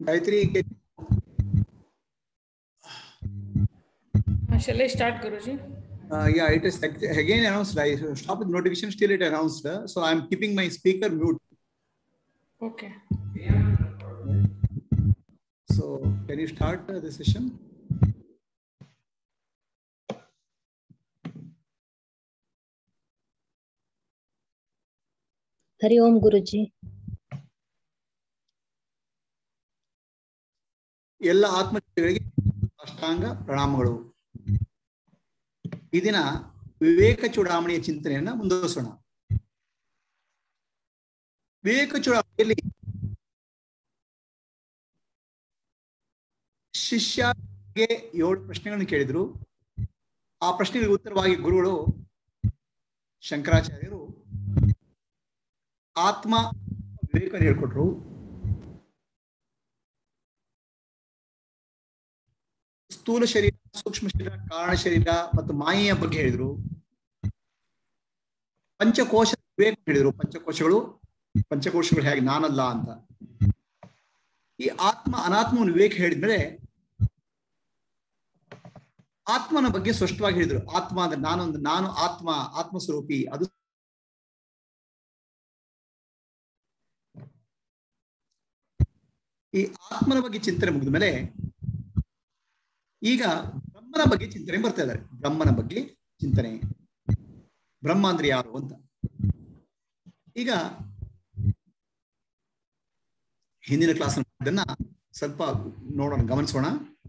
Gayatri, can- Uh, Shall I start, Guruji? uh, yeah, it is ag- again announced. I stopped the notification, still it announced. uh, So I'm keeping my speaker mute. Okay. So can you start uh, the session? ಹರಿ ಓಂ ಗುರುಜಿ ಎಲ್ಲ ಆತ್ಮಗಳಿಗೆ ಅಷ್ಟಾಂಗ ಪ್ರಣಾಮಗಳು ಈ ದಿನ ವಿವೇಕ ಚೂಡಾಮಣಿಯ ಚಿಂತನೆಯನ್ನ ಮುಂದುವರಿಸೋಣ ವಿವೇಕ ಚೂಡಾಮಣಿಯಲ್ಲಿ ಶಿಷ್ಯಗೆ ಏಳು ಪ್ರಶ್ನೆಗಳನ್ನು ಕೇಳಿದ್ರು ಆ ಪ್ರಶ್ನೆಗಳಿಗೆ ಉತ್ತರವಾಗಿ ಗುರುಗಳು ಶಂಕರಾಚಾರ್ಯರು ಆತ್ಮ ವಿವೇಕ ಹೇಳ್ಕೊಟ್ರು ಸ್ಥೂಲ ಶರೀರ ಸೂಕ್ಷ್ಮ ಶರೀರ ಕಾರಣ ಶರೀರ ಮತ್ತು ಮಾಯೆಯ ಬಗ್ಗೆ ಹೇಳಿದ್ರು ಪಂಚಕೋಶ ವಿವೇಕ ಹೇಳಿದ್ರು ಪಂಚಕೋಶಗಳು ಪಂಚಕೋಶಗಳು ಹೇಗೆ ನಾನಲ್ಲ ಅಂತ ಈ ಆತ್ಮ ಅನಾತ್ಮವನ್ನು ವಿವೇಕ ಹೇಳಿದ್ಮೇಲೆ ಆತ್ಮನ ಬಗ್ಗೆ ಸ್ಪಷ್ಟವಾಗಿ ಹೇಳಿದ್ರು ಆತ್ಮ ಅಂದ್ರೆ ನಾನೊಂದು ನಾನು ಆತ್ಮ ಆತ್ಮ ಸ್ವರೂಪಿ ಅದು ಈ ಆತ್ಮನ ಬಗ್ಗೆ ಚಿಂತನೆ ಮುಗಿದ ಮೇಲೆ ಈಗ ಬ್ರಹ್ಮನ ಬಗ್ಗೆ ಚಿಂತನೆ ಬರ್ತಾ ಇದ್ದಾರೆ ಬ್ರಹ್ಮನ ಬಗ್ಗೆ ಚಿಂತನೆ ಬ್ರಹ್ಮ ಅಂದ್ರೆ ಯಾರು ಅಂತ ಈಗ ಹಿಂದಿನ ಕ್ಲಾಸ್ ಇದನ್ನ ಸ್ವಲ್ಪ ನೋಡೋಣ ಗಮನಿಸೋಣ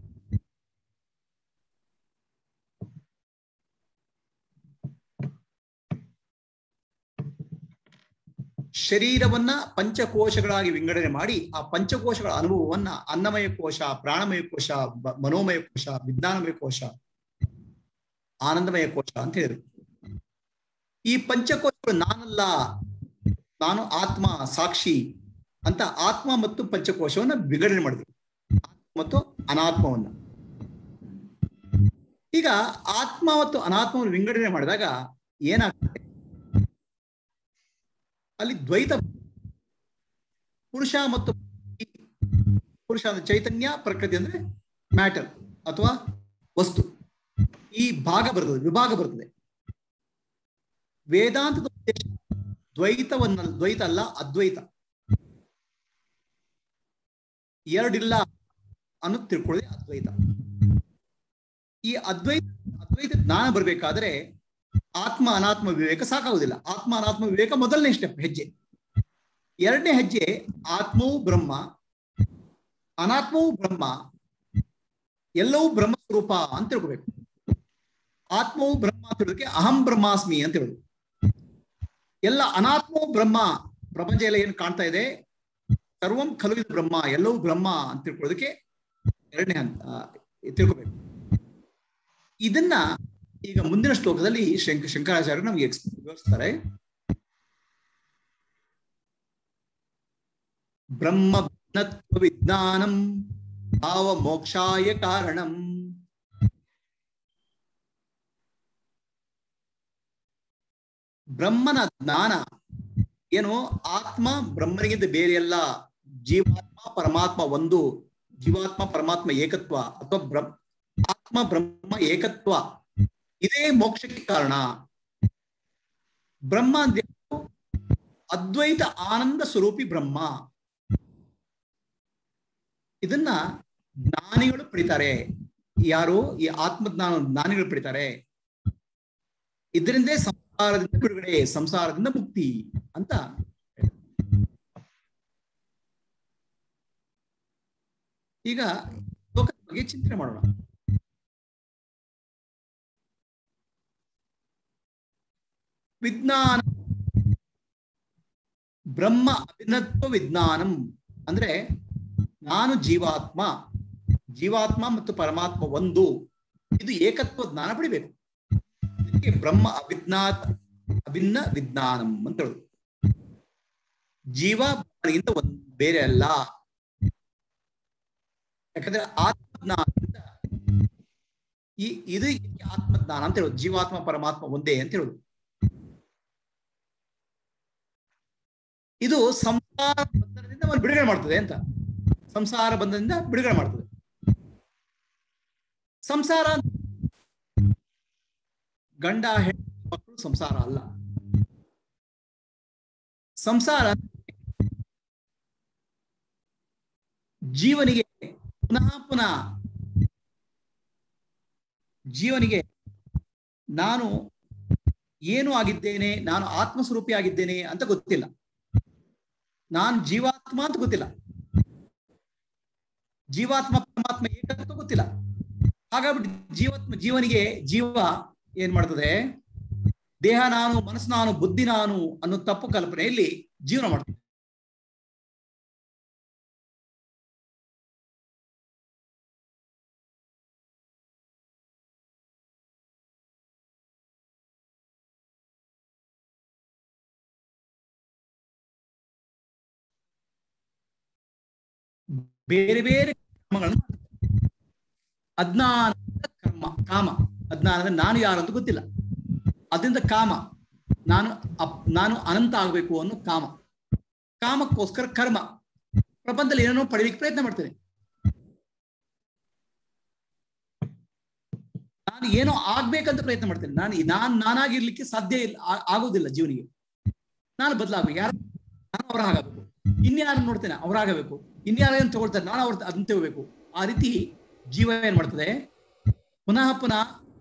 ಶರೀರವನ್ನ ಪಂಚಕೋಶಗಳಾಗಿ ವಿಂಗಡಣೆ ಮಾಡಿ ಆ ಪಂಚಕೋಶಗಳ ಅನುಭವವನ್ನ ಅನ್ನಮಯ ಕೋಶ ಪ್ರಾಣಮಯ ಕೋಶ ಬ- ಮನೋಮಯ ಕೋಶ ವಿಜ್ಞಾನಮಯ ಕೋಶ ಆನಂದಮಯ ಕೋಶ ಅಂತ ಹೇಳಿದ್ರು ಈ ಪಂಚಕೋಶಗಳು ನಾನಲ್ಲ ನಾನು ಆತ್ಮ ಸಾಕ್ಷಿ ಅಂತ ಆತ್ಮ ಮತ್ತು ಪಂಚಕೋಶವನ್ನ ವಿಂಗಡಣೆ ಮಾಡಿದ್ರು ಆತ್ಮ ಮತ್ತು ಅನಾತ್ಮವನ್ನ ಈಗ ಆತ್ಮ ಮತ್ತು ಅನಾತ್ಮವನ್ನು ವಿಂಗಡಣೆ ಮಾಡಿದಾಗ ಏನಾಗ್ತದೆ ಅಲ್ಲಿ ದ್ವೈತ ಪುರುಷ ಮತ್ತು ಪುರುಷ ಅಂದ್ರೆ ಚೈತನ್ಯ ಪ್ರಕೃತಿ ಅಂದ್ರೆ ಮ್ಯಾಟರ್ ಅಥವಾ ವಸ್ತು ಈ ಭಾಗ ಬರ್ತದೆ ವಿಭಾಗ ಬರ್ತದೆ ವೇದಾಂತದ ಉದ್ದೇಶ ದ್ವೈತವನ್ನ ದ್ವೈತ ಅಲ್ಲ ಅದ್ವೈತ ಎರಡಿಲ್ಲ ಅನ್ನೋದು ತಿಳ್ಕೊಳ್ಳೋದೇ ಅದ್ವೈತ ಈ ಅದ್ವೈತ ಅದ್ವೈತ ಜ್ಞಾನ ಬರಬೇಕಾದ್ರೆ ಆತ್ಮ ಅನಾತ್ಮ ವಿವೇಕ ಸಾಕಾಗುವುದಿಲ್ಲ ಆತ್ಮ ಅನಾತ್ಮ ವಿವೇಕ ಮೊದಲನೇ ಸ್ಟೆಪ್ ಹೆಜ್ಜೆ ಎರಡನೇ ಹೆಜ್ಜೆ ಆತ್ಮವು ಬ್ರಹ್ಮ ಅನಾತ್ಮವು ಬ್ರಹ್ಮ ಎಲ್ಲವೂ ಬ್ರಹ್ಮ ಸ್ವರೂಪ ಅಂತ ತಿಳ್ಕೋಬೇಕು ಆತ್ಮವು ಬ್ರಹ್ಮ ಅಂತ ಹೇಳೋದಕ್ಕೆ ಅಹಂ ಬ್ರಹ್ಮಾಸ್ಮಿ ಅಂತ ಹೇಳುದು ಎಲ್ಲ ಅನಾತ್ಮವು ಬ್ರಹ್ಮ ಪ್ರಪಂಚ ಎಲ್ಲ ಏನು ಕಾಣ್ತಾ ಇದೆ ಸರ್ವಂ ಖಲು ಇದು ಬ್ರಹ್ಮ ಎಲ್ಲವೂ ಬ್ರಹ್ಮ ಅಂತ ತಿಳ್ಕೊಳ್ಳೋದಕ್ಕೆ ಎರಡನೇ ಹಂತ ಆ, ತಿಳ್ಕೋಬೇಕು ಇದನ್ನ ಈಗ ಮುಂದಿನ ಶ್ಲೋಕದಲ್ಲಿ ಶಂಕ ಶಂಕರಾಚಾರ್ಯರು ನಮಗೆ ಎಕ್ಸ್ ವಿವರಿಸ್ತಾರೆ ಬ್ರಹ್ಮ ಭಿನ್ನತ್ವ ವಿಜ್ಞಾನಂ ಭಾವ ಮೋಕ್ಷಾಯ ಕಾರಣಂ ಬ್ರಹ್ಮನ ಜ್ಞಾನ ಏನು ಆತ್ಮ ಬ್ರಹ್ಮನಿಗಿಂತ ಬೇರೆಯಲ್ಲ ಜೀವಾತ್ಮ ಪರಮಾತ್ಮ ಒಂದು ಜೀವಾತ್ಮ ಪರಮಾತ್ಮ ಏಕತ್ವ ಅಥವಾ ಬ್ರಹ್ಮ ಆತ್ಮ ಬ್ರಹ್ಮ ಏಕತ್ವ ಇದೇ ಮೋಕ್ಷಕ್ಕೆ ಕಾರಣ ಬ್ರಹ್ಮ ಅಂದ್ರೆ ಯಾರು? ಅದ್ವೈತ ಆನಂದ ಸ್ವರೂಪಿ ಬ್ರಹ್ಮ ಇದನ್ನ ಜ್ಞಾನಿಗಳು ಪಡಿತಾರೆ ಯಾರು ಈ ಆತ್ಮಜ್ಞಾನ ಜ್ಞಾನಿಗಳು ಪಡಿತಾರೆ ಇದರಿಂದೇ ಸಂಸಾರದಿಂದ ಬಿಡುಗಡೆ ಸಂಸಾರದಿಂದ ಮುಕ್ತಿ ಅಂತ ಈಗ ಲೋಕದ ಬಗ್ಗೆ ಚಿಂತನೆ ಮಾಡೋಣ ವಿಜ್ಞಾನ ಬ್ರಹ್ಮ ಅಭಿನ್ನತ್ವ ವಿಜ್ಞಾನಂ ಅಂದ್ರೆ ನಾನು ಜೀವಾತ್ಮ ಜೀವಾತ್ಮ ಮತ್ತು ಪರಮಾತ್ಮ ಒಂದು ಇದು ಏಕತ್ವ ಜ್ಞಾನ ಪಡಿಬೇಕು ಇದಕ್ಕೆ ಬ್ರಹ್ಮ ಅವಿಜ್ಞಾತ್ ಅಭಿನ್ನ ವಿಜ್ಞಾನಂ ಅಂತ ಹೇಳುದು ಜೀವ ಬ್ರಹ್ಮನಿಗಿಂತ ಒಂದ್ ಬೇರೆ ಅಲ್ಲ ಯಾಕಂದ್ರೆ ಆತ್ಮಜ್ಞಾನದಿಂದ ಈ ಇದು ಇದಕ್ಕೆ ಆತ್ಮಜ್ಞಾನ ಅಂತ ಹೇಳುದು ಜೀವಾತ್ಮ ಪರಮಾತ್ಮ ಒಂದೇ ಅಂತ ಹೇಳುದು ಇದು ಸಂಸಾರ ಬಂಧನದಿಂದ ಒಂದು ಬಿಡುಗಡೆ ಮಾಡ್ತದೆ ಅಂತ ಸಂಸಾರ ಬಂಧದಿಂದ ಬಿಡುಗಡೆ ಮಾಡ್ತದೆ ಸಂಸಾರ ಗಂಡ ಹೆಣ್ಣು ಮಕ್ಕಳು ಸಂಸಾರ ಅಲ್ಲ ಸಂಸಾರ ಜೀವನಿಗೆ ಪುನಃ ಪುನಃ ಜೀವನಿಗೆ ನಾನು ಏನು ಆಗಿದ್ದೇನೆ ನಾನು ಆತ್ಮಸ್ವರೂಪಿ ಆಗಿದ್ದೇನೆ ಅಂತ ಗೊತ್ತಿಲ್ಲ ನಾನು ಜೀವಾತ್ಮ ಅಂತ ಗೊತ್ತಿಲ್ಲ ಜೀವಾತ್ಮ ಪರಮಾತ್ಮ ಏಕಂತ ಗೊತ್ತಿಲ್ಲ ಹಾಗಾಗ್ಬಿಟ್ಟು ಜೀವಾತ್ಮ ಜೀವನಿಗೆ ಜೀವ ಏನ್ ಮಾಡ್ತದೆ ದೇಹ ನಾನು ಮನಸ್ಸು ನಾನು ಬುದ್ಧಿ ನಾನು ಅನ್ನೋ ತಪ್ಪು ಕಲ್ಪನೆಯಲ್ಲಿ ಜೀವನ ಮಾಡ್ತದೆ ಬೇರೆ ಬೇರೆ ಕರ್ಮಗಳನ್ನು ಮಾಡ್ತದೆ. ಅಜ್ಞಾನದ ಕರ್ಮ ಕಾಮ ಅಜ್ಞಾನದ ನಾನು ಯಾರು ಅಂತ ಗೊತ್ತಿಲ್ಲ ಅದರಿಂದ ಕಾಮ ನಾನು ಅಪ್ ನಾನು ಅನಂತ ಆಗಬೇಕು ಅನ್ನೋ ಕಾಮ ಕಾಮಕ್ಕೋಸ್ಕರ ಕರ್ಮ ಪ್ರಪಂಚದಲ್ಲಿ ಏನೇನೋ ಪಡೆಯಲಿಕ್ಕೆ ಪ್ರಯತ್ನ ಮಾಡ್ತೇನೆ ನಾನು ಏನೋ ಆಗ್ಬೇಕಂತ ಪ್ರಯತ್ನ ಮಾಡ್ತೇನೆ ನಾನು ನಾನು ನಾನಾಗಿರ್ಲಿಕ್ಕೆ ಸಾಧ್ಯ ಇಲ್ಲ ಆ- ಆಗೋದಿಲ್ಲ ಜೀವನಿಗೆ ನಾನು ಬದಲಾಗಬೇಕು ಯಾರು ನಾನು ಅವರ ಹಾಗಾಗಬೇಕು ಇನ್ಯಾರನ್ನು ನೋಡ್ತೇನೆ ಅವರಾಗಬೇಕು ಇನ್ಯಾರೇನು ತಗೊಳ್ತಾರೆ ನಾನು ಅವ್ರ ಅದನ್ನ ತಗೋಬೇಕು ಆ ರೀತಿ ಜೀವ ಏನ್ ಮಾಡ್ತದೆ ಪುನಃ ಪುನಃ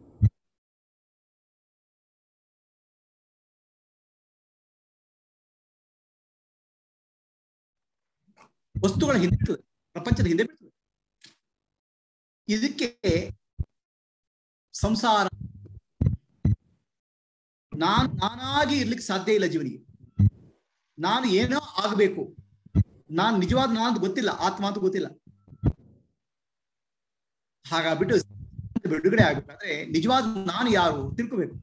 ವಸ್ತುಗಳ ಹಿಂದೆ ಬೀಳ್ತದೆ ಪ್ರಪಂಚದ ಹಿಂದೆ ಬೀಳ್ತದೆ ಇದಕ್ಕೆ ಸಂಸಾರ ನಾನು ನಾನಾಗಿ ಇರ್ಲಿಕ್ಕೆ ಸಾಧ್ಯ ಇಲ್ಲ ಜೀವನಿಗೆ ನಾನು ಏನೋ ಆಗ್ಬೇಕು ನಾನು ನಿಜವಾದ ನಾನು ಅಂತ ಗೊತ್ತಿಲ್ಲ ಆತ್ಮ ಅಂತ ಗೊತ್ತಿಲ್ಲ ಹಾಗಾಗ್ಬಿಟ್ಟು ಬಿಡುಗಡೆ ಆಗ್ಬೇಕಾದ್ರೆ ನಿಜವಾದ ನಾನು ಯಾರು ತಿಳ್ಕೋಬೇಕು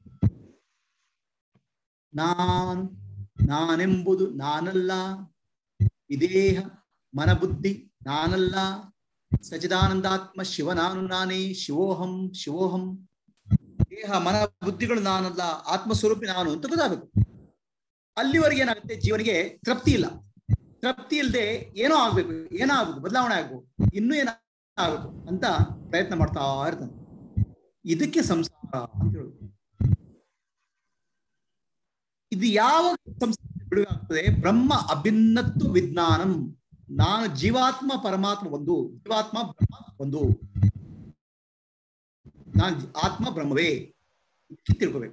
ನಾನು ನಾನೆಂಬುದು ನಾನಲ್ಲ ವಿದೇಹ ಮನಬುದ್ಧಿ ನಾನಲ್ಲ ಸಚಿದಾನಂದಾತ್ಮ ಶಿವ ನಾನು ನಾನೇ ಶಿವೋಹಂ ಶಿವೋಹಂ ದೇಹ ಮನ ಬುದ್ಧಿಗಳು ನಾನಲ್ಲ ಆತ್ಮಸ್ವರೂಪಿ ನಾನು ಅಂತ ಗೊತ್ತಾಗಬೇಕು ಅಲ್ಲಿವರೆಗೆ ಏನಾಗುತ್ತೆ ಜೀವನಿಗೆ ತೃಪ್ತಿ ಇಲ್ಲ ತೃಪ್ತಿ ಇಲ್ಲದೆ ಏನೋ ಆಗ್ಬೇಕು ಏನೋ ಆಗ್ಬೇಕು ಬದಲಾವಣೆ ಆಗ್ಬೇಕು ಇನ್ನೂ ಏನೋ ಆಗ್ಬೇಕು ಅಂತ ಪ್ರಯತ್ನ ಮಾಡ್ತಾ ಇರ್ತಾನೆ ಇದಕ್ಕೆ ಸಂಸಾರ ಅಂತ ಹೇಳುದು ಇದು ಯಾವ ಸಂಸಾರ ಬಿಡುಗಡೆ ಆಗ್ತದೆ ಬ್ರಹ್ಮ ಅಭಿನ್ನತ್ತು ವಿಜ್ಞಾನಂ ನಾನು ಜೀವಾತ್ಮ ಪರಮಾತ್ಮ ಒಂದು ಜೀವಾತ್ಮ ಬ್ರಹ್ಮ ಒಂದು ನಾನು ಆತ್ಮ ಬ್ರಹ್ಮವೇ ಇದಕ್ಕೆ ತಿಳ್ಕೋಬೇಕು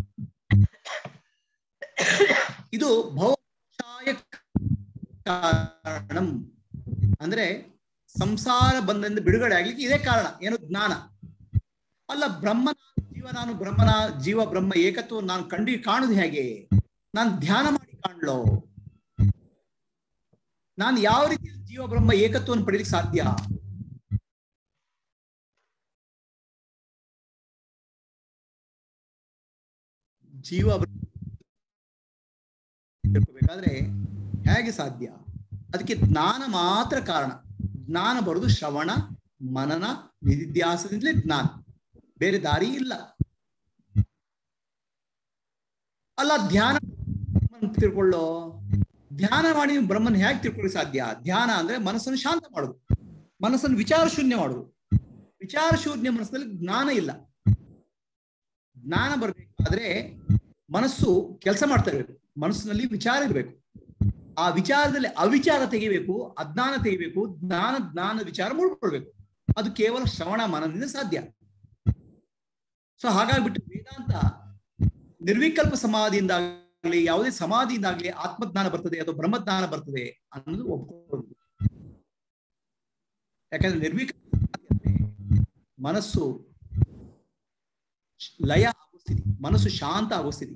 ಇದು ಭವಶಾಯ ಕಾರಣಂ ಅಂದ್ರೆ ಸಂಸಾರ ಬಂದಿಂದ ಬಿಡುಗಡೆ ಆಗ್ಲಿಕ್ಕೆ ಇದೇ ಕಾರಣ ಏನು ಜ್ಞಾನ ಅಲ್ಲ ಬ್ರಹ್ಮ ಜೀವ ನಾನು ಬ್ರಹ್ಮನ ಜೀವ ಬ್ರಹ್ಮ ಏಕತ್ವ ನಾನು ಕಂಡು ಕಾಣುದು ಹೇಗೆ ನಾನು ಧ್ಯಾನ ಮಾಡಿ ಕಾಣ್ಲೋ ನಾನು ಯಾವ ರೀತಿ ಜೀವ ಬ್ರಹ್ಮ ಏಕತ್ವವನ್ನು ಪಡೀಲಿಕ್ಕೆ ಸಾಧ್ಯ ಜೀವ ಬ್ರಹ್ಮ ತಿಳ್ಕೊಬೇಕಾದ್ರೆ ಹೇಗೆ ಸಾಧ್ಯ ಅದಕ್ಕೆ ಜ್ಞಾನ ಮಾತ್ರ ಕಾರಣ ಜ್ಞಾನ ಬರುವುದು ಶ್ರವಣ ಮನನ ನಿಧಿಧ್ಯಾಸದಿಂದಲೇ ಜ್ಞಾನ ಬೇರೆ ದಾರಿ ಇಲ್ಲ ಅಲ್ಲ ಧ್ಯಾನ ಬ್ರಹ್ಮನ್ ತಿಳ್ಕೊಳ್ಳೋ ಧ್ಯಾನ ಮಾಡಿ ನೀವು ಬ್ರಹ್ಮನ್ ಹೇಗೆ ತಿಳ್ಕೊಳ್ಳಿ ಸಾಧ್ಯ ಧ್ಯಾನ ಅಂದ್ರೆ ಮನಸ್ಸನ್ನು ಶಾಂತ ಮಾಡುದು ಮನಸ್ಸನ್ನು ವಿಚಾರ ಶೂನ್ಯ ಮಾಡುದು ವಿಚಾರ ಶೂನ್ಯ ಮನಸ್ಸಲ್ಲಿ ಜ್ಞಾನ ಇಲ್ಲ ಜ್ಞಾನ ಬರ್ಬೇಕಾದ್ರೆ ಮನಸ್ಸು ಕೆಲಸ ಮಾಡ್ತಾ ಇರ್ಬೇಕು ಮನಸ್ಸಿನಲ್ಲಿ ವಿಚಾರ ಇರಬೇಕು ಆ ವಿಚಾರದಲ್ಲಿ ಅವಿಚಾರ ತೆಗಿಬೇಕು ಅಜ್ಞಾನ ತೆಗಿಬೇಕು ಜ್ಞಾನ ಜ್ಞಾನ ವಿಚಾರ ಮೂಡ್ಕೊಳ್ಬೇಕು ಅದು ಕೇವಲ ಶ್ರವಣ ಮನದಿಂದ ಸಾಧ್ಯ ಸೊ ಹಾಗಾಗ್ಬಿಟ್ಟು ವೇದಾಂತ ನಿರ್ವಿಕಲ್ಪ ಸಮಾಧಿಯಿಂದಾಗ್ಲಿ ಯಾವುದೇ ಸಮಾಧಿಯಿಂದಾಗ್ಲಿ ಆತ್ಮಜ್ಞಾನ ಬರ್ತದೆ ಅಥವಾ ಬ್ರಹ್ಮಜ್ಞಾನ ಬರ್ತದೆ ಅನ್ನೋದು ಒಪ್ಕೊಳ್ಳೋದು ಯಾಕಂದ್ರೆ ನಿರ್ವಿಕಲ್ಪ ಸಮಾಧಿ ಅಂದ್ರೆ ಮನಸ್ಸು ಲಯ ಆಗೋ ಸ್ಥಿತಿ ಮನಸ್ಸು ಶಾಂತ ಆಗೋ ಸ್ಥಿತಿ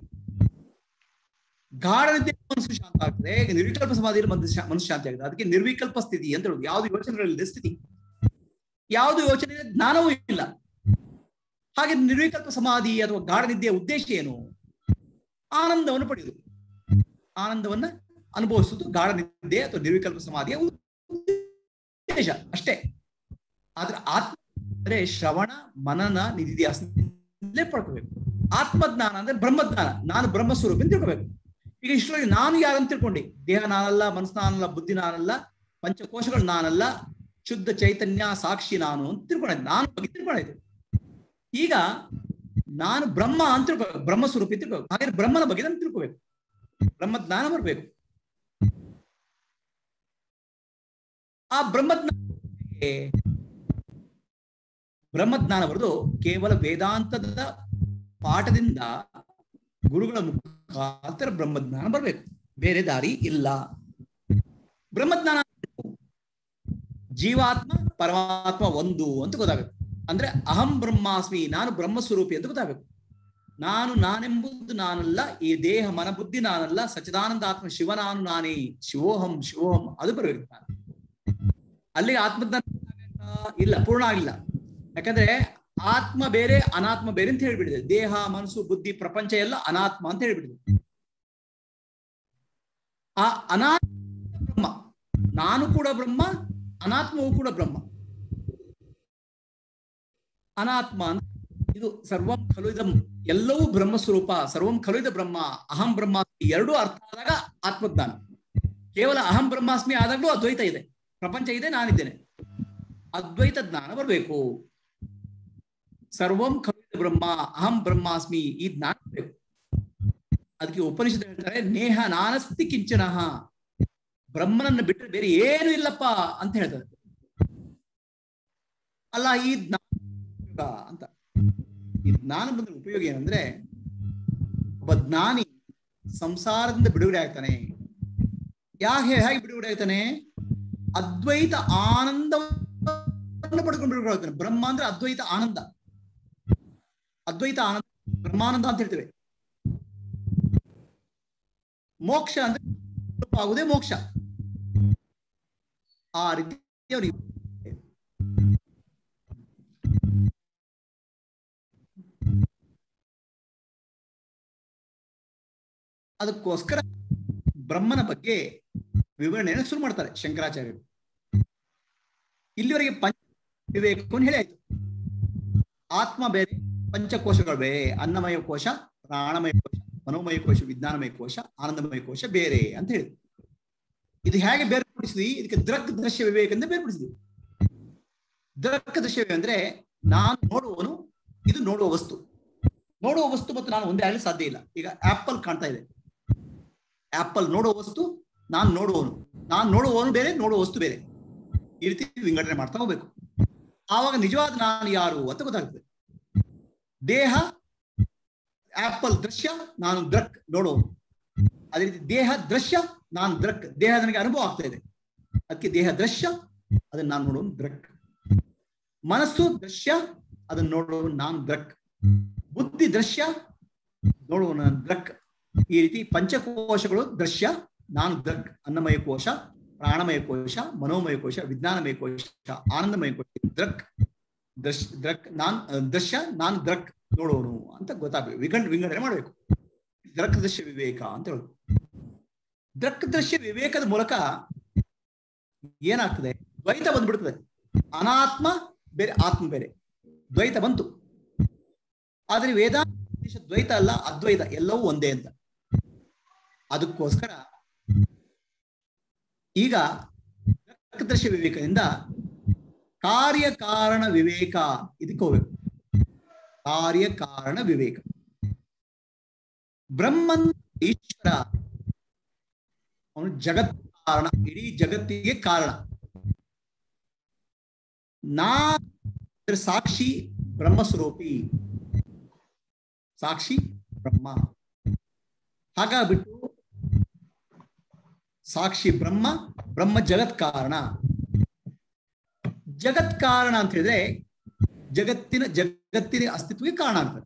ಗಾಢ ನಿದ್ದೆ ಮನಸ್ಸು ಶಾಂತ ಆಗ್ತದೆ ನಿರ್ವಿಕಲ್ಪ ಸಮಾಧಿಯಲ್ಲಿ ಮನಸ್ಸು ಶಾ- ಮನಸ್ಸು ಶಾಂತಿ ಆಗ್ತದೆ ಅದಕ್ಕೆ ನಿರ್ವಿಕಲ್ಪ ಸ್ಥಿತಿ ಅಂತ ಹೇಳುದು ಯಾವ್ದು ಯೋಚನೆಗಳಿಲ್ಲದೆ ಸ್ಥಿತಿ ಯಾವುದು ಯೋಚನೆ ಇಲ್ಲ, ಜ್ಞಾನವೂ ಇಲ್ಲ ಹಾಗೆ ನಿರ್ವಿಕಲ್ಪ ಸಮಾಧಿ ಅಥವಾ ಗಾಢ ನಿದ್ದೆಯ ಉದ್ದೇಶ ಏನು ಆನಂದವನ್ನು ಪಡೆಯುವುದು ಆನಂದವನ್ನ ಅನುಭವಿಸುವುದು ಗಾಢ ನಿದ್ದೆ ಅಥವಾ ನಿರ್ವಿಕಲ್ಪ ಸಮಾಧಿಯ ಉದ್ದೇಶ ಅಷ್ಟೇ ಆದ್ರೆ ಆತ್ಮ ಅಂದ್ರೆ ಶ್ರವಣ ಮನನ ನಿಧಿಧ್ಯಾಸದಲ್ಲೇ ಪಡ್ಕೋಬೇಕು ಆತ್ಮಜ್ಞಾನ ಅಂದ್ರೆ ಬ್ರಹ್ಮಜ್ಞಾನ ನಾನು ಬ್ರಹ್ಮಸ್ವರೂಪ ಅಂತ ತಿಳ್ಕೋಬೇಕು ಈಗ ಇಷ್ಟರಲ್ಲಿ ನಾನು ಯಾರಂತ ತಿಳ್ಕೊಂಡೆ ದೇಹ ನಾನಲ್ಲ ಮನಸ್ಸು ನಾನಲ್ಲ ಬುದ್ಧಿ ನಾನಲ್ಲ ಪಂಚಕೋಶಗಳು ನಾನಲ್ಲ ಶುದ್ಧ ಚೈತನ್ಯ ಸಾಕ್ಷಿ ನಾನು ಅಂತ ತಿಳ್ಕೊಂಡಿದ್ದೆ ನಾನು ಬಗ್ಗೆ ತಿಳ್ಕೊಂಡಿದ್ದೆ ಈಗ ನಾನು ಬ್ರಹ್ಮ ಅಂತ ತಿಳ್ಕೊ ಬ್ರಹ್ಮ ಸ್ವರೂಪಿ ತಿಳ್ಕೊ ಹಾಗಾದ್ರೆ ಬ್ರಹ್ಮನ ಬಗ್ಗೆ ನಾನು ತಿಳ್ಕೋಬೇಕು ಬ್ರಹ್ಮ ಜ್ಞಾನ ಬರಬೇಕು ಆ ಬ್ರಹ್ಮಜ್ಞಾನ ಬ್ರಹ್ಮಜ್ಞಾನ ಬರೆದು ಕೇವಲ ವೇದಾಂತದ ಪಾಠದಿಂದ ಗುರುಗಳ ಮುಖಾಂತರ ಬ್ರಹ್ಮಜ್ಞಾನ ಬರಬೇಕು ಬೇರೆ ದಾರಿ ಇಲ್ಲ ಬ್ರಹ್ಮಜ್ಞಾನ ಜೀವಾತ್ಮ ಪರಮಾತ್ಮ ಒಂದು ಅಂತ ಗೊತ್ತಾಗಬೇಕು ಅಂದ್ರೆ ಅಹಂ ಬ್ರಹ್ಮಾಸ್ಮಿ ನಾನು ಬ್ರಹ್ಮಸ್ವರೂಪಿ ಅಂತ ಗೊತ್ತಾಗಬೇಕು ನಾನು ನಾನೆಂಬುದು ನಾನಲ್ಲ ಈ ದೇಹ ಮನ ಬುದ್ಧಿ ನಾನಲ್ಲ ಸಚಿದಾನಂದಾತ್ಮ ಶಿವ ನಾನು ನಾನೇ ಶಿವೋಹಂ ಶಿವೋಹಂ ಅದು ಬರಬೇಕು ನಾನು ಅಲ್ಲಿ ಆತ್ಮಜ್ಞಾನ ಇಲ್ಲ ಪೂರ್ಣ ಆಗಿಲ್ಲ ಯಾಕಂದ್ರೆ ಆತ್ಮ ಬೇರೆ ಅನಾತ್ಮ ಬೇರೆ ಅಂತ ಹೇಳ್ಬಿಟ್ಟಿದೆ ದೇಹ ಮನಸ್ಸು ಬುದ್ಧಿ ಪ್ರಪಂಚ ಎಲ್ಲ ಅನಾತ್ಮ ಅಂತ ಹೇಳ್ಬಿಟ್ಟಿದೆ ಆ ಅನಾತ್ಮ ಬ್ರಹ್ಮ ನಾನು ಕೂಡ ಬ್ರಹ್ಮ ಅನಾತ್ಮವು ಕೂಡ ಬ್ರಹ್ಮ ಅನಾತ್ಮ ಅಂತ ಇದು ಸರ್ವಂ ಖಲು ಇದಂ ಎಲ್ಲವೂ ಬ್ರಹ್ಮ ಸ್ವರೂಪ ಸರ್ವಂ ಖಲು ಇದ ಬ್ರಹ್ಮ ಅಹಂ ಬ್ರಹ್ಮಾಸ್ಮಿ ಎರಡೂ ಅರ್ಥ ಆದಾಗ ಆತ್ಮಜ್ಞಾನ ಕೇವಲ ಅಹಂ ಬ್ರಹ್ಮಾಸ್ಮಿ ಆದಾಗಲೂ ಅದ್ವೈತ ಇದೆ ಪ್ರಪಂಚ ಇದೆ ನಾನಿದ್ದೇನೆ ಅದ್ವೈತ ಜ್ಞಾನ ಬರಬೇಕು ಸರ್ವಂ ಖಲು ಬ್ರಹ್ಮ ಅಹಂ ಬ್ರಹ್ಮಾಸ್ಮಿ ಈ ಜ್ಞಾನ ಬೇಕು ಅದಕ್ಕೆ ಉಪನಿಷತ್ ಹೇಳ್ತಾರೆ ನೇಹ ನಾನಸ್ತಿ ಕಿಂಚನ ಬ್ರಹ್ಮನನ್ನು ಬಿಟ್ಟರೆ ಬೇರೆ ಏನು ಇಲ್ಲಪ್ಪ ಅಂತ ಹೇಳ್ತಾರೆ ಅಲ್ಲ ಈ ಜ್ಞಾನ ಅಂತ ಈ ಜ್ಞಾನ ಬಂದ್ರೆ ಉಪಯೋಗ ಏನಂದ್ರೆ ಒಬ್ಬ ಜ್ಞಾನಿ ಸಂಸಾರದಿಂದ ಬಿಡುಗಡೆ ಆಗ್ತಾನೆ ಯಾಕೆ ಹೇಗೆ ಬಿಡುಗಡೆ ಆಗ್ತಾನೆ ಅದ್ವೈತ ಆನಂದವನ್ನು ಪಡ್ಕೊಂಡು ಬಿಡುಗಡೆ ಆಗ್ತಾನೆ ಬ್ರಹ್ಮ ಅಂದ್ರೆ ಅದ್ವೈತ ಆನಂದ ಅದ್ವೈತ ಆನಂದ ಬ್ರಹ್ಮಾನಂದ ಅಂತ ಹೇಳ್ತೇವೆ ಮೋಕ್ಷ ಅಂದ್ರೆ ಆಗುದೇ ಮೋಕ್ಷ ಆ ರೀತಿ ಅವ್ರಿಗೆ ಅದಕ್ಕೋಸ್ಕರ ಬ್ರಹ್ಮನ ಬಗ್ಗೆ ವಿವರಣೆಯನ್ನು ಶುರು ಮಾಡ್ತಾರೆ ಶಂಕರಾಚಾರ್ಯರು ಇಲ್ಲಿವರೆಗೆ ಪಂಚ ವಿವೇಕವನ್ನು ಹೇಳಿ ಆಯ್ತು ಆತ್ಮ ಬೇರೆ ಪಂಚಕೋಶಗಳು ಬೇರೆ ಅನ್ನಮಯ ಕೋಶ ಪ್ರಾಣಮಯ ಕೋಶ ಮನೋಮಯ ಕೋಶ ವಿಜ್ಞಾನಮಯ ಕೋಶ ಆನಂದಮಯ ಕೋಶ ಬೇರೆ ಅಂತ ಹೇಳಿ ಇದು ಹೇಗೆ ಬೇರ್ಪಡಿಸಿದ್ವಿ ಇದಕ್ಕೆ ದೃಕ್ ದೃಶ್ಯ ವಿವೇಕ ಅಂತ ಬೇರ್ಪಡಿಸಿದ್ವಿ ದೃಕ್ ದೃಶ್ಯ ವಿವೇಕ ಅಂದ್ರೆ ನಾನು ನೋಡುವವನು ಇದು ನೋಡುವ ವಸ್ತು ನೋಡುವ ವಸ್ತು ಮತ್ತು ನಾನು ಒಂದೇ ಆಗಲಿ ಸಾಧ್ಯ ಇಲ್ಲ ಈಗ ಆಪಲ್ ಕಾಣ್ತಾ ಇದೆ ಆಪಲ್ ನೋಡುವ ವಸ್ತು ನಾನು ನೋಡುವವನು ನಾನು ನೋಡುವವನು ಬೇರೆ ನೋಡುವ ವಸ್ತು ಬೇರೆ ಈ ರೀತಿ ವಿಂಗಡಣೆ ಮಾಡ್ತಾ ಹೋಗ್ಬೇಕು ಆವಾಗ ನಿಜವಾದ ನಾನು ಯಾರು ಅಂತ ಗೊತ್ತಾಗ್ತದೆ ದೇಹ ಆಪಲ್ ದೃಶ್ಯ ನಾನು ದೃಕ್ ನೋಡುವವನು ಅದೇ ರೀತಿ ದೇಹ ದೃಶ್ಯ ನಾನು ದೃಕ್ ದೇಹ ನನಗೆ ಅನುಭವ ಆಗ್ತಾ ಇದೆ ಅದಕ್ಕೆ ದೇಹ ದೃಶ್ಯ ಅದನ್ನ ನಾನು ನೋಡುವನು ದೃಕ್ ಮನಸ್ಸು ದೃಶ್ಯ ಅದನ್ನ ನೋಡುವವನು ನಾನು ದೃಕ್ ಬುದ್ಧಿ ದೃಶ್ಯ ನೋಡುವವನು ನಾನು ದೃಕ್ ಈ ರೀತಿ ಪಂಚಕೋಶಗಳು ದೃಶ್ಯ ನಾನು ದೃಕ್ ಅನ್ನಮಯ ಕೋಶ ಪ್ರಾಣಮಯ ಕೋಶ ಮನೋಮಯ ಕೋಶ ವಿಜ್ಞಾನಮಯ ಕೋಶ ಆನಂದಮಯ ಕೋಶ ದೃಕ್ ದೃಶ್ ದೃಕ್ ನಾನ್ ದೃಶ್ಯ ನಾನು ದೃಕ್ ನೋಡೋನು ಅಂತ ಗೊತ್ತಾಗಬೇಕು ವಿಗಂಡ್ ವಿಂಗಡಣೆ ಮಾಡಬೇಕು ದೃಕ್ ದೃಶ್ಯ ವಿವೇಕ ಅಂತ ಹೇಳುದು ದೃಕ್ ದೃಶ್ಯ ವಿವೇಕದ ಮೂಲಕ ಏನಾಗ್ತದೆ ದ್ವೈತ ಬಂದ್ಬಿಡ್ತದೆ ಅನಾತ್ಮ ಬೇರೆ ಆತ್ಮ ಬೇರೆ ದ್ವೈತ ಬಂತು ಆದ್ರೆ ವೇದಾಂತ ದ್ವೈತ ಅಲ್ಲ ಅದ್ವೈತ ಎಲ್ಲವೂ ಒಂದೇ ಅಂತ ಅದಕ್ಕೋಸ್ಕರ ಈಗ ದೃಶ್ಯ ವಿವೇಕದಿಂದ ಕಾರ್ಯಕಾರಣ ವಿವೇಕ ಇದಕ್ಕೆ ಹೋಗ್ಬೇಕು ಕಾರ್ಯಕಾರಣ ವಿವೇಕ ಬ್ರಹ್ಮನ್ ಈಶ್ವರ ಅವನು ಜಗತ್ ಕಾರಣ ಇಡೀ ಜಗತ್ತಿಗೆ ಕಾರಣ ನಾ ಸಾಕ್ಷಿ ಬ್ರಹ್ಮಸ್ವರೂಪಿ ಸಾಕ್ಷಿ ಬ್ರಹ್ಮ ಹಾಗಾಗ್ಬಿಟ್ಟು ಸಾಕ್ಷಿ ಬ್ರಹ್ಮ ಬ್ರಹ್ಮ ಜಗತ್ ಕಾರಣ ಜಗತ್ ಕಾರಣ ಅಂತ ಹೇಳಿದ್ರೆ ಜಗತ್ತಿನ ಜಗತ್ತಿನ ಅಸ್ತಿತ್ವಕ್ಕೆ ಕಾರಣ ಆಗ್ತದೆ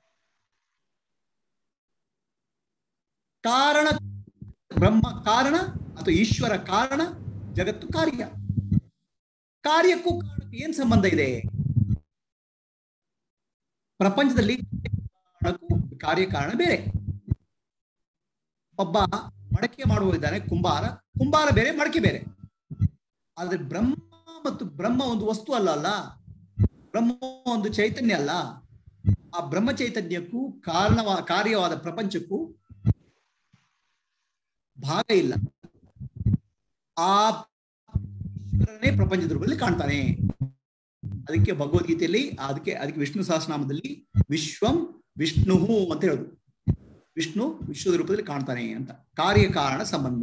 ಕಾರಣ ಬ್ರಹ್ಮ ಕಾರಣ ಅಥವಾ ಈಶ್ವರ ಕಾರಣ ಜಗತ್ತು ಕಾರ್ಯ ಕಾರ್ಯಕ್ಕೂ ಕಾರಣಕ್ಕೂ ಏನ್ ಸಂಬಂಧ ಇದೆ ಪ್ರಪಂಚದಲ್ಲಿ ಕಾರ್ಯಕಾರಣ ಬೇರೆ ಒಬ್ಬ ಮಡಕೆ ಮಾಡುವುದಿದ್ದಾನೆ ಕುಂಬಾರ ಕುಂಬಾರ ಬೇರೆ ಮಡಕೆ ಬೇರೆ ಆದ್ರೆ ಬ್ರಹ್ಮ ಮತ್ತು ಬ್ರಹ್ಮ ಒಂದು ವಸ್ತು ಅಲ್ಲ ಅಲ್ಲ ಬ್ರಹ್ಮ ಒಂದು ಚೈತನ್ಯ ಅಲ್ಲ ಆ ಬ್ರಹ್ಮ ಚೈತನ್ಯಕ್ಕೂ ಕಾರಣವ ಕಾರ್ಯವಾದ ಪ್ರಪಂಚಕ್ಕೂ ಭಾಗ ಇಲ್ಲ ಆ ಈಶ್ವರನೇ ಪ್ರಪಂಚದ ರೂಪದಲ್ಲಿ ಕಾಣ್ತಾನೆ ಅದಕ್ಕೆ ಭಗವದ್ಗೀತೆಯಲ್ಲಿ ಅದಕ್ಕೆ ಅದಕ್ಕೆ ವಿಷ್ಣು ಸಹಸ್ರನಾಮದಲ್ಲಿ ವಿಶ್ವಂ ವಿಷ್ಣು ಅಂತ ಹೇಳುದು ವಿಷ್ಣು ವಿಶ್ವದ ರೂಪದಲ್ಲಿ ಕಾಣ್ತಾನೆ ಅಂತ ಕಾರ್ಯಕಾರಣ ಸಂಬಂಧ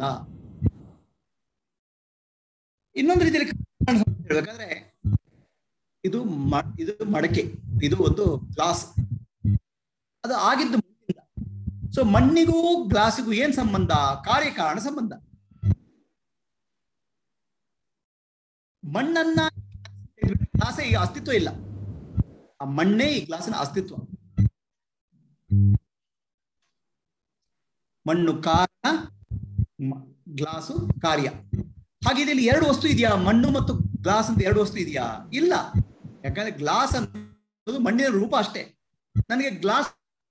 ಇನ್ನೊಂದು ರೀತಿಯಲ್ಲಿ ಕಾರಣ ಸಂಬಂಧ ಹೇಳ್ಬೇಕಾದ್ರೆ ಇದು ಮ- ಇದು ಮಡಕೆ ಇದು ಒಂದು ಗ್ಲಾಸ್ ಅದು ಆಗಿದ್ದು ಮಣ್ಣಿಂದ ಸೊ ಮಣ್ಣಿಗೂ ಗ್ಲಾಸಿಗೂ ಏನ್ ಸಂಬಂಧ ಕಾರ್ಯಕಾರಣ ಸಂಬಂಧ ಮಣ್ಣನ್ನ ಗ್ಲಾಸ ಈಗ ಅಸ್ತಿತ್ವ ಇಲ್ಲ ಆ ಮಣ್ಣೇ ಈ ಗ್ಲಾಸಿನ ಅಸ್ತಿತ್ವ ಮಣ್ಣು ಕಾರಣ ಮ- ಗ್ಲಾಸು ಕಾರ್ಯ ಹಾಗಿದ್ರೆ ಇಲ್ಲಿ ಎರಡು ವಸ್ತು ಇದೆಯಾ ಮಣ್ಣು ಮತ್ತು ಗ್ಲಾಸ್ ಅಂತ ಎರಡು ವಸ್ತು ಇದೆಯಾ ಇಲ್ಲ ಯಾಕಂದ್ರೆ ಗ್ಲಾಸ್ ಅನ್ನೋದು ಮಣ್ಣಿನ ರೂಪ ಅಷ್ಟೇ ನನಗೆ ಗ್ಲಾಸ್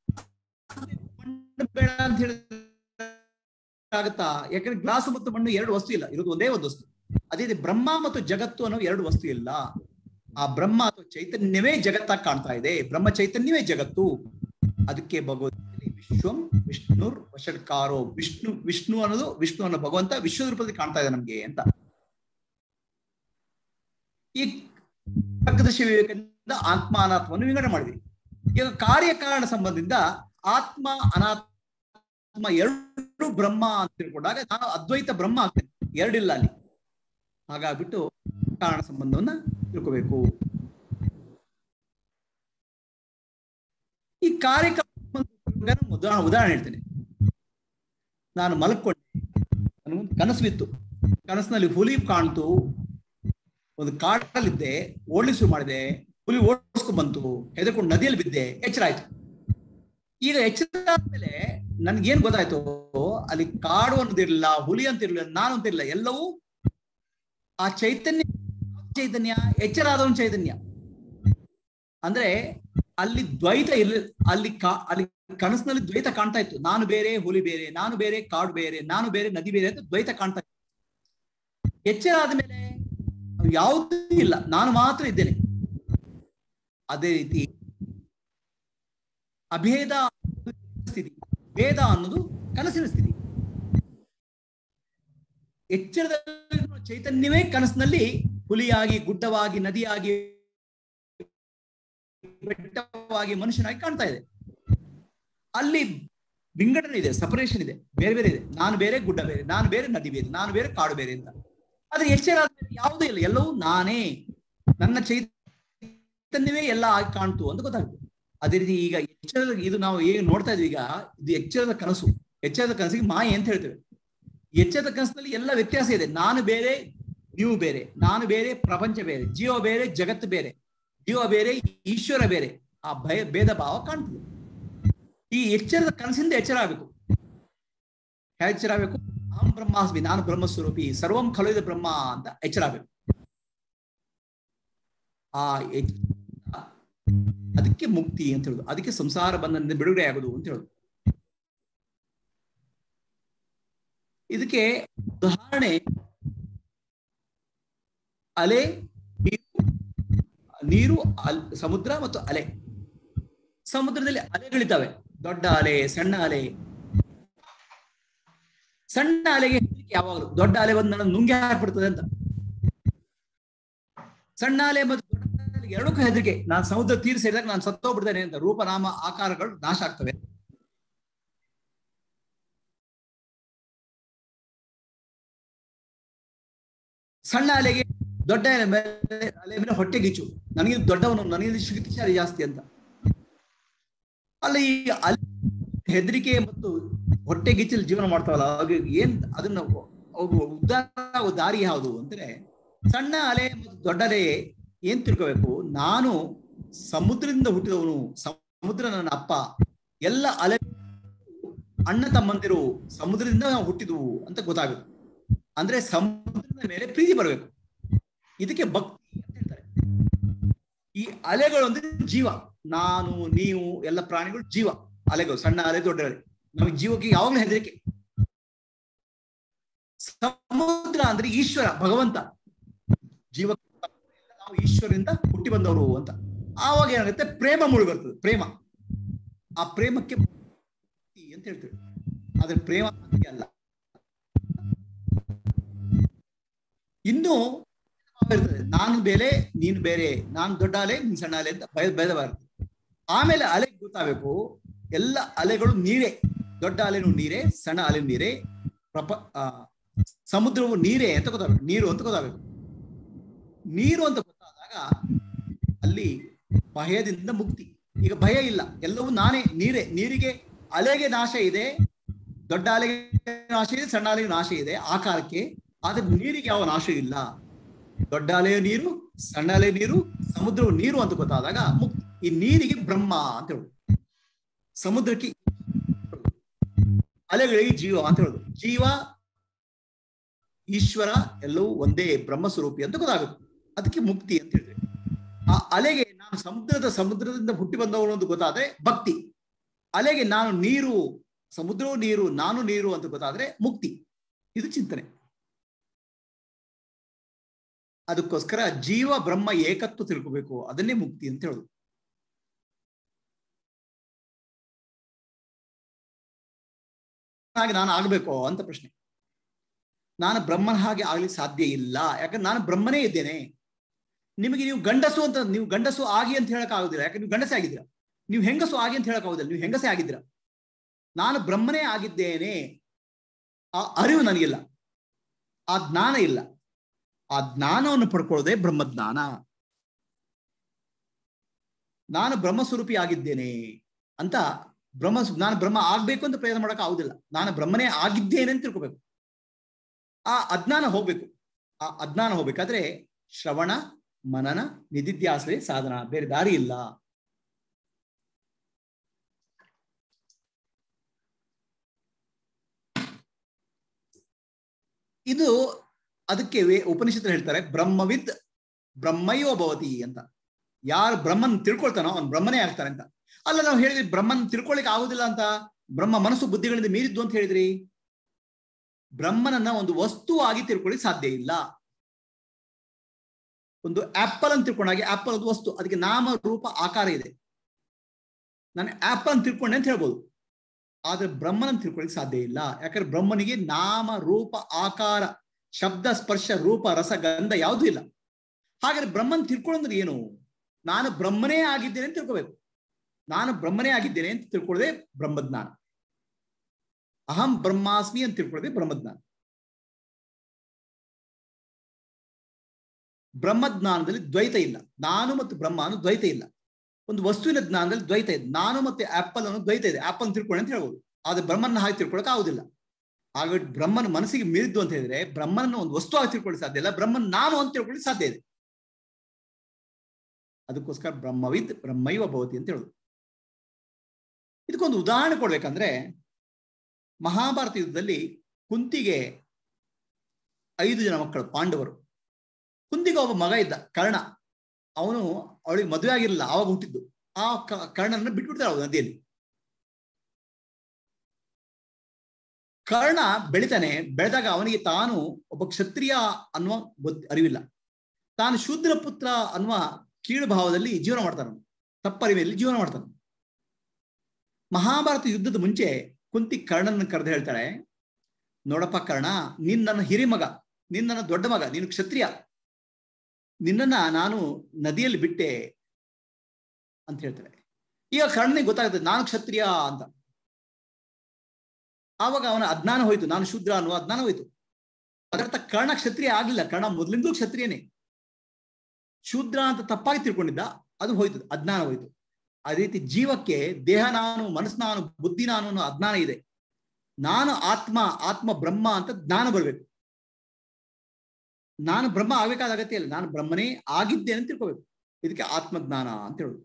ಮಣ್ಣು ಬೇಡ ಅಂತ ಹೇಳಿ ಆಗುತ್ತಾ ಯಾಕಂದ್ರೆ ಗ್ಲಾಸ್ ಮತ್ತು ಮಣ್ಣು ಎರಡು ವಸ್ತು ಇಲ್ಲ ಇರೋದು ಒಂದೇ ಒಂದು ವಸ್ತು ಅದೇ ರೀತಿ ಬ್ರಹ್ಮ ಮತ್ತು ಜಗತ್ತು ಅನ್ನೋ ಎರಡು ವಸ್ತು ಇಲ್ಲ ಆ ಬ್ರಹ್ಮ ಅಥವಾ ಚೈತನ್ಯವೇ ಜಗತ್ತಾಗಿ ಕಾಣ್ತಾ ಇದೆ ಬ್ರಹ್ಮ ಚೈತನ್ಯವೇ ಜಗತ್ತು ಅದಕ್ಕೆ ಭಗವದ್ಗೀತೆಯಲ್ಲಿ ವಿಶ್ವಂ ವಿಷ್ಣುರ್ ವಷಡ್ಕಾರೋ ವಿಷ್ಣು ವಿಷ್ಣು ಅನ್ನೋದು ವಿಷ್ಣು ಅನ್ನೋ ಭಗವಂತ ವಿಶ್ವದ ರೂಪದಲ್ಲಿ ಕಾಣ್ತಾ ಇದೆ ನಮ್ಗೆ ಅಂತ ಈ ತರ್ಕದರ್ಶಿ ವಿವೇಕದಿಂದ ಆತ್ಮ ಅನಾತ್ಮವನ್ನು ವಿಂಗಡಣೆ ಮಾಡಿದ್ವಿ ಈಗ ಕಾರ್ಯಕಾರಣ ಸಂಬಂಧದಿಂದ ಆತ್ಮ ಅನಾತ್ಮ ಎರಡು ಬ್ರಹ್ಮ ಅಂತ ತಿಳ್ಕೊಂಡಾಗ ನಾನು ಅದ್ವೈತ ಬ್ರಹ್ಮ ಆಗ್ತೇನೆ ಎರಡಿಲ್ಲ ಅಲ್ಲಿ ಹಾಗಾಗ್ಬಿಟ್ಟು ಕಾರಣ ಸಂಬಂಧವನ್ನ ತಿಳ್ಕೋಬೇಕು ಈ ಕಾರ್ಯಕಾರಣ ಸಂಬಂಧ ಉದಾಹರಣೆ ಉದಾಹರಣೆ ಹೇಳ್ತೇನೆ ನಾನು ಮಲ್ಕೊಂಡೆ ನನಗೊಂದು ಕನಸು ಬಿತ್ತು ಕನಸಿನಲ್ಲಿ ಹುಲಿ ಕಾಣ್ತು ಒಂದು ಕಾಡಲ್ಲಿದ್ದೆ ಓಡಿಸು ಮಾಡಿದೆ ಹುಲಿ ಓಡಿಸ್ಕೊಂಡ್ ಬಂತು ಹೆದರ್ಕೊಂಡು ನದಿಯಲ್ಲಿ ಬಿದ್ದೆ ಎಚ್ಚರ ಆಯ್ತು ಈಗ ಎಚ್ಚರ ಆದ್ಮೇಲೆ ನನ್ಗೇನ್ ಗೊತ್ತಾಯ್ತು ಅಲ್ಲಿ ಕಾಡು ಅನ್ನೋದಿರ್ಲಿಲ್ಲ ಹುಲಿ ಅಂತ ಇರ್ಲಿಲ್ಲ ನಾನು ಅಂತ ಇರಲಿಲ್ಲ ಎಲ್ಲವೂ ಆ ಚೈತನ್ಯ ಚೈತನ್ಯ ಎಚ್ಚರ ಆದವನ ಚೈತನ್ಯ ಅಂದ್ರೆ ಅಲ್ಲಿ ದ್ವೈತ ಇರ್ಲಿ ಅಲ್ಲಿ ಕಾ ಅಲ್ಲಿ ಕನಸಿನಲ್ಲಿ ದ್ವೈತ ಕಾಣ್ತಾ ಇತ್ತು ನಾನು ಬೇರೆ ಹುಲಿ ಬೇರೆ ನಾನು ಬೇರೆ ಕಾಡು ಬೇರೆ ನಾನು ಬೇರೆ ನದಿ ಬೇರೆ ಅಂತ ದ್ವೈತ ಕಾಣ್ತಾ ಇತ್ತು ಎಚ್ಚರ ಆದ್ಮೇಲೆ ಯಾವುದೂ ಇಲ್ಲ ನಾನು ಮಾತ್ರ ಇದ್ದೇನೆ ಅದೇ ರೀತಿ ಅಭೇದ ಸ್ಥಿತಿ ಭೇದ ಅನ್ನೋದು ಕನಸಿನ ಸ್ಥಿತಿ ಎಚ್ಚರದಲ್ಲಿ ಚೈತನ್ಯವೇ ಕನಸಿನಲ್ಲಿ ಹುಲಿಯಾಗಿ ಗುಡ್ಡವಾಗಿ ನದಿಯಾಗಿ ಬೆಟ್ಟವಾಗಿ ಮನುಷ್ಯನಾಗಿ ಕಾಣ್ತಾ ಇದೆ ಅಲ್ಲಿ ವಿಂಗಡಣೆ ಇದೆ ಸಪರೇಷನ್ ಇದೆ ಬೇರೆ ಬೇರೆ ಇದೆ ನಾನು ಬೇರೆ ಗುಡ್ಡ ಬೇರೆ ನಾನು ಬೇರೆ ನದಿ ಬೇರೆ ನಾನು ಬೇರೆ ಕಾಡು ಬೇರೆ ಅಂತ ಆದ್ರೆ ಎಚ್ಚರ ಆದ್ಮೇಲೆ ಯಾವುದೂ ಇಲ್ಲ ಎಲ್ಲವೂ ನಾನೇ ನನ್ನ ಚೈತನ್ಯವೇ ಎಲ್ಲ ಆಗಿ ಕಾಣ್ತು ಅಂತ ಗೊತ್ತಾಗ್ತದೆ ಅದೇ ರೀತಿ ಈಗ ಎಚ್ಚರದ ಇದು ನಾವು ಏನು ನೋಡ್ತಾ ಇದೀವಿ ಈಗ ಇದು ಎಚ್ಚರದ ಕನಸು ಎಚ್ಚರದ ಕನಸಿಗೆ ಮಾಯೆ ಅಂತ ಹೇಳ್ತೇವೆ ಎಚ್ಚರದ ಕನಸಿನಲ್ಲಿ ಎಲ್ಲ ವ್ಯತ್ಯಾಸ ಇದೆ ನಾನು ಬೇರೆ ನೀವು ಬೇರೆ ನಾನು ಬೇರೆ ಪ್ರಪಂಚ ಬೇರೆ ಜೀವ ಬೇರೆ ಜಗತ್ತು ಬೇರೆ ಜೀವ ಬೇರೆ ಈಶ್ವರ ಬೇರೆ ಆ ಭಯ ಭೇದ ಭಾವ ಕಾಣ್ತದೆ ಈ ಎಚ್ಚರದ ಕನಸಿಂದ ಎಚ್ಚರ ಆಗಬೇಕು ಎಚ್ಚರ ಆಗಬೇಕು ಅಹಂ ಬ್ರಹ್ಮಾಸ್ಮಿ ನಾನು ಬ್ರಹ್ಮಸ್ವರೂಪಿ ಸರ್ವಂ ಖಲುವಿದ ಬ್ರಹ್ಮ ಅಂತ ಎಚ್ಚರ ಆಗಬೇಕು ಆ ಎಚ್ಚರ ಅದಕ್ಕೆ ಮುಕ್ತಿ ಅಂತ ಹೇಳುದು ಅದಕ್ಕೆ ಸಂಸಾರ ಬಂಧನದಿಂದ ಬಿಡುಗಡೆ ಆಗುದು ಅಂತ ಹೇಳುದು ಇದಕ್ಕೆ ಉದಾಹರಣೆ ಅಲೆ ನೀರು ನೀರು ಅಲ್ ಸಮುದ್ರ ಮತ್ತು ಅಲೆ ಸಮುದ್ರದಲ್ಲಿ ಅಲೆಗಳಿದ್ದಾವೆ ದೊಡ್ಡ ಅಲೆ ಸಣ್ಣ ಅಲೆ ಸಣ್ಣ ಅಲೆಗೆ ಹೆದರಿಕೆ ಯಾವಾಗಲೂ ದೊಡ್ಡ ಅಲೆ ಬಂದು ನನ್ನ ನುಂಗಿ ಹಾಕ್ಬಿಡ್ತದೆ ಅಂತ ಸಣ್ಣ ಅಲೆ ಮತ್ತು ದೊಡ್ಡ ಅಲೆಗೆ ಎರಡಕ್ಕೂ ಹೆದರಿಕೆ ನಾನು ಸಮುದ್ರ ತೀರ ಸೇರಿದಾಗ ನಾನು ಸತ್ತೋಗ್ಬಿಡ್ತೇನೆ ಅಂತ ರೂಪನಾಮ ಆಕಾರಗಳು ನಾಶ ಆಗ್ತವೆ ಸಣ್ಣ ಅಲೆಗೆ ದೊಡ್ಡ ಅಲೆ ಮೇಲೆ ಅಲೆ ಮೇಲೆ ಹೊಟ್ಟೆ ಗಿಚ್ಚು ನನಗೆ ದೊಡ್ಡವನು ನನಗೆ ಶಕ್ತಿಶಾಲಿ ಜಾಸ್ತಿ ಅಂತ ಅಲ್ಲ ಈ ಅಲೆ ಹೆದರಿಕೆ ಮತ್ತು ಹೊಟ್ಟೆ ಗಿಚ್ಚಲ್ಲಿ ಜೀವನ ಮಾಡ್ತಾವಲ್ಲ ಅವಾಗ ಏನ್ ಅದನ್ನ ಅವ್ರು ಉದ್ಧಾರ ಆಗೋ ದಾರಿ ಯಾವುದು ಅಂದ್ರೆ ಸಣ್ಣ ಅಲೆ ಮತ್ತು ದೊಡ್ಡ ಅಲೆ ಏನ್ ತಿಳ್ಕೋಬೇಕು ನಾನು ಸಮುದ್ರದಿಂದ ಹುಟ್ಟಿದವನು ಸಮುದ್ರ ನನ್ನ ಅಪ್ಪ ಎಲ್ಲ ಅಲೆ ಅಣ್ಣ ತಮ್ಮಂದಿರು ಸಮುದ್ರದಿಂದ ನಾವು ಹುಟ್ಟಿದವು ಅಂತ ಗೊತ್ತಾಗಬೇಕು ಅಂದ್ರೆ ಸಮುದ್ರದ ಮೇಲೆ ಪ್ರೀತಿ ಬರಬೇಕು ಇದಕ್ಕೆ ಭಕ್ತಿ ಅಂತ ಹೇಳ್ತಾರೆ ಈ ಅಲೆಗಳು ಅಂದ್ರೆ ಜೀವ ನಾನು ನೀವು ಎಲ್ಲ ಪ್ರಾಣಿಗಳು ಜೀವ ಅಲೆಗಳು ಸಣ್ಣ ಅಲೆ ದೊಡ್ಡ ಅಲೆ ನಮಗೆ ಜೀವಕ್ಕೆ ಯಾವಾಗಲೂ ಹೆದರಿಕೆ ಸಮುದ್ರ ಅಂದ್ರೆ ಈಶ್ವರ ಭಗವಂತ ಜೀವ ನಾವು ಈಶ್ವರದಿಂದ ಹುಟ್ಟಿ ಬಂದವರು ಅಂತ ಆವಾಗ ಏನಾಗುತ್ತೆ ಪ್ರೇಮ ಮೂಡಿ ಬರ್ತದೆ ಪ್ರೇಮ ಆ ಪ್ರೇಮಕ್ಕೆ ಭಕ್ತಿ ಅಂತ ಹೇಳ್ತೇವೆ ಆದ್ರೆ ಪ್ರೇಮ ಅಲ್ಲ ಇನ್ನು ಇರ್ತದೆ ನಾನು ಬೇರೆ ನೀನು ಬೇರೆ ನಾನು ದೊಡ್ಡ ಅಲೆ ನೀನು ಸಣ್ಣ ಅಲೆ ಅಂತ ಭಯ ಭೇದ ಬರ್ತದೆ ಆಮೇಲೆ ಅಲೆಗೆ ಗೊತ್ತಾಗಬೇಕು ಎಲ್ಲ ಅಲೆಗಳು ನೀರೇ ದೊಡ್ಡ ಅಲೆನೂ ನೀರೇ ಸಣ್ಣ ಅಲೆ ನೀರೇ ಪ್ರಪ ಆ, ಸಮುದ್ರವು ನೀರೇ ಅಂತ ಗೊತ್ತಾಗಬೇಕು ನೀರು ಅಂತ ಗೊತ್ತಾಗಬೇಕು ನೀರು ಅಂತ ಗೊತ್ತಾದಾಗ ಅಲ್ಲಿ ಭಯದಿಂದ ಮುಕ್ತಿ ಈಗ ಭಯ ಇಲ್ಲ ಎಲ್ಲವೂ ನಾನೇ ನೀರೇ ನೀರಿಗೆ ಅಲೆಗೆ ನಾಶ ಇದೆ ದೊಡ್ಡ ಅಲೆಗೆ ನಾಶ ಇದೆ ಸಣ್ಣ ಅಲೆಗೆ ನಾಶ ಇದೆ ಆಕಾರಕ್ಕೆ ಆದ್ರೆ ನೀರಿಗೆ ಯಾವ ನಾಶ ಇಲ್ಲ ದೊಡ್ಡ ಅಲೆಯ ನೀರು ಸಣ್ಣ ಅಲೆಯ ನೀರು ಸಮುದ್ರವು ನೀರು ಅಂತ ಗೊತ್ತಾದಾಗ ಮುಕ್ತಿ ಈ ನೀರಿಗೆ ಬ್ರಹ್ಮ ಅಂತ ಹೇಳುದು ಸಮುದ್ರಕ್ಕೆ ಅಲೆಗಳಿಗೆ ಜೀವ ಅಂತ ಹೇಳುದು ಜೀವ ಈಶ್ವರ ಎಲ್ಲವೂ ಒಂದೇ ಬ್ರಹ್ಮ ಸ್ವರೂಪಿ ಅಂತ ಗೊತ್ತಾಗುತ್ತೆ ಅದಕ್ಕೆ ಮುಕ್ತಿ ಅಂತ ಹೇಳಿದ್ರೆ ಆ ಅಲೆಗೆ ನಾನು ಸಮುದ್ರದ ಸಮುದ್ರದಿಂದ ಹುಟ್ಟಿ ಬಂದವನು ಅಂತ ಗೊತ್ತಾದ್ರೆ ಭಕ್ತಿ ಅಲೆಗೆ ನಾನು ನೀರು ಸಮುದ್ರವು ನೀರು ನಾನು ನೀರು ಅಂತ ಗೊತ್ತಾದ್ರೆ ಮುಕ್ತಿ ಇದು ಚಿಂತನೆ ಅದಕ್ಕೋಸ್ಕರ ಜೀವ ಬ್ರಹ್ಮ ಏಕತ್ವ ತಿಳ್ಕೋಬೇಕು ಅದನ್ನೇ ಮುಕ್ತಿ ಅಂತ ಹೇಳುದು ಹಾಗೆ ನಾನು ಆಗ್ಬೇಕು ಅಂತ ಪ್ರಶ್ನೆ ನಾನು ಬ್ರಹ್ಮನ ಹಾಗೆ ಆಗ್ಲಿಕ್ಕೆ ಸಾಧ್ಯ ಇಲ್ಲ ಯಾಕಂದ್ರೆ ನಾನು ಬ್ರಹ್ಮನೇ ಇದ್ದೇನೆ ನಿಮಗೆ ನೀವು ಗಂಡಸು ಅಂತ ನೀವು ಗಂಡಸು ಆಗಿ ಅಂತ ಹೇಳಕ್ ಆಗುದಿಲ್ಲ ಯಾಕಂದ್ರೆ ನೀವು ಗಂಡಸೇ ಆಗಿದ್ದೀರಾ ನೀವು ಹೆಂಗಸು ಆಗಿ ಅಂತ ಹೇಳಕ್ ಆಗುದಿಲ್ಲ ನೀವು ಹೆಂಗಸೇ ಆಗಿದ್ದೀರಾ ನಾನು ಬ್ರಹ್ಮನೇ ಆಗಿದ್ದೇನೆ ಆ ಅರಿವು ನನಗಿಲ್ಲ ಆ ಜ್ಞಾನ ಇಲ್ಲ ಆ ಜ್ಞಾನವನ್ನು ಪಡ್ಕೊಳ್ಳೋದೇ ಬ್ರಹ್ಮಜ್ಞಾನ ನಾನು ಬ್ರಹ್ಮಸ್ವರೂಪಿ ಆಗಿದ್ದೇನೆ ಅಂತ ಬ್ರಹ್ಮ ನಾನು ಬ್ರಹ್ಮ ಆಗ್ಬೇಕು ಅಂತ ಪ್ರಯತ್ನ ಮಾಡಕ್ ಆಗುದಿಲ್ಲ ನಾನು ಬ್ರಹ್ಮನೇ ಆಗಿದ್ದೇನೆ ಅಂತ ತಿಳ್ಕೊಬೇಕು ಆ ಅಜ್ಞಾನ ಹೋಗ್ಬೇಕು ಆ ಅಜ್ಞಾನ ಹೋಗ್ಬೇಕಾದ್ರೆ ಶ್ರವಣ ಮನನ ನಿಧಿಧ್ಯಾಸವೇ ಸಾಧನ ಬೇರೆ ದಾರಿ ಇಲ್ಲ ಇದು ಅದಕ್ಕೆ ವೇ- ಉಪನಿಷತ್ತು ಹೇಳ್ತಾರೆ ಬ್ರಹ್ಮವಿದ್ ಬ್ರಹ್ಮಯೋ ಭವತಿ ಅಂತ ಯಾರು ಬ್ರಹ್ಮನ್ ತಿಳ್ಕೊಳ್ತಾನೋ ಅವ್ನು ಬ್ರಹ್ಮನೇ ಆಗ್ತಾನೆ ಅಂತ ಅಲ್ಲ ನಾವು ಹೇಳಿದ್ವಿ ಬ್ರಹ್ಮನ್ ತಿಳ್ಕೊಳಿಕ್ ಆಗುದಿಲ್ಲ ಅಂತ ಬ್ರಹ್ಮ ಮನಸ್ಸು ಬುದ್ಧಿಗಳಿಂದ ಮೀರಿದ್ದು ಅಂತ ಹೇಳಿದ್ರಿ ಬ್ರಹ್ಮನನ್ನ ಒಂದು ವಸ್ತು ಆಗಿ ತಿಳ್ಕೊಳ್ಳಿಕ್ ಸಾಧ್ಯ ಇಲ್ಲ ಒಂದು ಆಪಲ್ ಅಂತ ತಿಳ್ಕೊಂಡಾಗೆ ಆಪಲ್ ಒಂದು ವಸ್ತು ಅದಕ್ಕೆ ನಾಮ ರೂಪ ಆಕಾರ ಇದೆ ನಾನು ಆಪಲ್ ಅಂತ ತಿಳ್ಕೊಂಡೆ ಅಂತ ಹೇಳ್ಬೋದು ಆದ್ರೆ ಬ್ರಹ್ಮನನ್ನು ತಿಳ್ಕೊಳ್ಳಿಕ್ ಸಾಧ್ಯ ಇಲ್ಲ ಯಾಕಂದ್ರೆ ಬ್ರಹ್ಮನಿಗೆ ನಾಮ ರೂಪ ಆಕಾರ ಶಬ್ದ ಸ್ಪರ್ಶ ರೂಪ ರಸ ಗಂಧ ಯಾವುದೂ ಇಲ್ಲ ಹಾಗಾದ್ರೆ ಬ್ರಹ್ಮನ್ ತಿಳ್ಕೊಳ್ಳೋದ್ರೆ ಏನು ನಾನು ಬ್ರಹ್ಮನೇ ಆಗಿದ್ದೇನೆ ಅಂತ ತಿಳ್ಕೋಬೇಕು ನಾನು ಬ್ರಹ್ಮನೇ ಆಗಿದ್ದೇನೆ ಅಂತ ತಿಳ್ಕೊಳ್ಳದೆ ಬ್ರಹ್ಮಜ್ಞಾನ ಅಹಂ ಬ್ರಹ್ಮಾಸ್ಮಿ ಅಂತ ತಿಳ್ಕೊಳ್ಳದೆ ಬ್ರಹ್ಮಜ್ಞಾನ ಬ್ರಹ್ಮಜ್ಞಾನದಲ್ಲಿ ದ್ವೈತ ಇಲ್ಲ ನಾನು ಮತ್ತು ಬ್ರಹ್ಮ ಅನ್ನೋ ದ್ವೈತ ಇಲ್ಲ ಒಂದು ವಸ್ತುವಿನ ಜ್ಞಾನದಲ್ಲಿ ದ್ವೈತ ಇದೆ ನಾನು ಮತ್ತೆ ಆಪಲ್ ಅನ್ನೋ ದ್ವೈತ ಇದೆ ಆಪಲ್ ತಿಳ್ಕೊಳ್ಳಿ ಅಂತ ಹೇಳ್ಬೋದು ಆದ್ರೆ ಬ್ರಹ್ಮನ ಹಾಗೆ ತಿಳ್ಕೊಳಕ್ ಆಗುದಿಲ್ಲ ಹಾಗಾಗಿ ಬ್ರಹ್ಮನ ಮನಸ್ಸಿಗೆ ಮೀರಿದ್ದು ಅಂತ ಹೇಳಿದ್ರೆ ಬ್ರಹ್ಮನ ಒಂದು ವಸ್ತು ಆಗಿ ತಿಳ್ಕೊಳ್ಳಿ ಸಾಧ್ಯ ಇಲ್ಲ ಬ್ರಹ್ಮನ್ ನಾನು ಅಂತ ತಿಳ್ಕೊಳ್ಳಿ ಸಾಧ್ಯ ಇದೆ ಅದಕ್ಕೋಸ್ಕರ ಬ್ರಹ್ಮವಿದ್ ಬ್ರಹ್ಮೈವ ಭವತಿ ಅಂತ ಹೇಳುದು ಇದಕ್ಕೊಂದು ಉದಾಹರಣೆ ಕೊಡ್ಬೇಕಂದ್ರೆ ಮಹಾಭಾರತ ಯುದ್ಧದಲ್ಲಿ ಕುಂತಿಗೆ ಐದು ಜನ ಮಕ್ಕಳು ಪಾಂಡವರು ಕುಂತಿಗೆ ಒಬ್ಬ ಮಗ ಇದ್ದ ಕರ್ಣ ಅವನು ಅವಳಿಗೆ ಮದುವೆ ಆಗಿರಲಿಲ್ಲ ಆವಾಗ ಹುಟ್ಟಿದ್ದು ಆ ಕ- ಕರ್ಣನ ಬಿಟ್ಬಿಡ್ತಾರೆ ಅವಳು ನದಿಯಲ್ಲಿ ಕರ್ಣ ಬೆಳಿತಾನೆ ಬೆಳೆದಾಗ ಅವನಿಗೆ ತಾನು ಒಬ್ಬ ಕ್ಷತ್ರಿಯ ಅನ್ನುವ ಗೊತ್ ಅರಿವಿಲ್ಲ ತಾನು ಶೂದ್ರ ಪುತ್ರ ಅನ್ನುವ ಕೀಳು ಭಾವದಲ್ಲಿ ಜೀವನ ಮಾಡ್ತಾನ ತಪ್ಪರಿವೆಯಲ್ಲಿ ಜೀವನ ಮಾಡ್ತಾನೆ ಮಹಾಭಾರತ ಯುದ್ಧದ ಮುಂಚೆ ಕುಂತಿ ಕರ್ಣನ ಕರೆದು ಹೇಳ್ತಾಳೆ ನೋಡಪ್ಪ ಕರ್ಣ ನೀನ್ ನನ್ನ ಹಿರಿ ಮಗ ನೀನ್ ನನ್ನ ದೊಡ್ಡ ಮಗ ನೀನು ಕ್ಷತ್ರಿಯ ನಿನ್ನನ್ನ ನಾನು ನದಿಯಲ್ಲಿ ಬಿಟ್ಟೆ ಅಂತ ಹೇಳ್ತಾಳೆ ಈಗ ಕರ್ಣನಿಗೆ ಗೊತ್ತಾಗುತ್ತೆ ನಾನು ಕ್ಷತ್ರಿಯ ಅಂತ ಆವಾಗ ಅವನ ಅಜ್ಞಾನ ಹೋಯ್ತು ನಾನು ಶೂದ್ರ ಅನ್ನುವ ಅಜ್ಞಾನ ಹೋಯ್ತು ಅದರ್ಥ ಕರ್ಣ ಕ್ಷತ್ರಿಯ ಆಗ್ಲಿಲ್ಲ ಕರ್ಣ ಮೊದ್ಲಿಂದಲೂ ಕ್ಷತ್ರಿಯನೇ ಶೂದ್ರ ಅಂತ ತಪ್ಪಾಗಿ ತಿಳ್ಕೊಂಡಿದ್ದ ಅದು ಹೋಯ್ತು ಅಜ್ಞಾನ ಹೋಯ್ತು ಅದೇ ರೀತಿ ಜೀವಕ್ಕೆ ದೇಹ ನಾನು ಮನಸ್ಸು ನಾನು ಬುದ್ಧಿ ನಾನು ಅನ್ನೋ ಅಜ್ಞಾನ ಇದೆ ನಾನು ಆತ್ಮ ಆತ್ಮ ಬ್ರಹ್ಮ ಅಂತ ಜ್ಞಾನ ಬರ್ಬೇಕು ನಾನು ಬ್ರಹ್ಮ ಆಗ್ಬೇಕಾದ ಅಗತ್ಯ ಇಲ್ಲ ನಾನು ಬ್ರಹ್ಮನೇ ಆಗಿದ್ದೇನೆ ಅಂತ ತಿಳ್ಕೋಬೇಕು ಇದಕ್ಕೆ ಆತ್ಮಜ್ಞಾನ ಅಂತ ಹೇಳುದು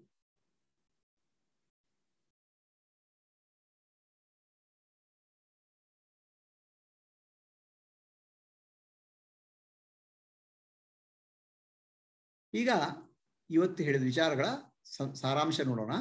ಈಗ ಇವತ್ತು ಹೇಳಿದ ವಿಚಾರಗಳ ಸ- ಸಾರಾಂಶ ನೋಡೋಣ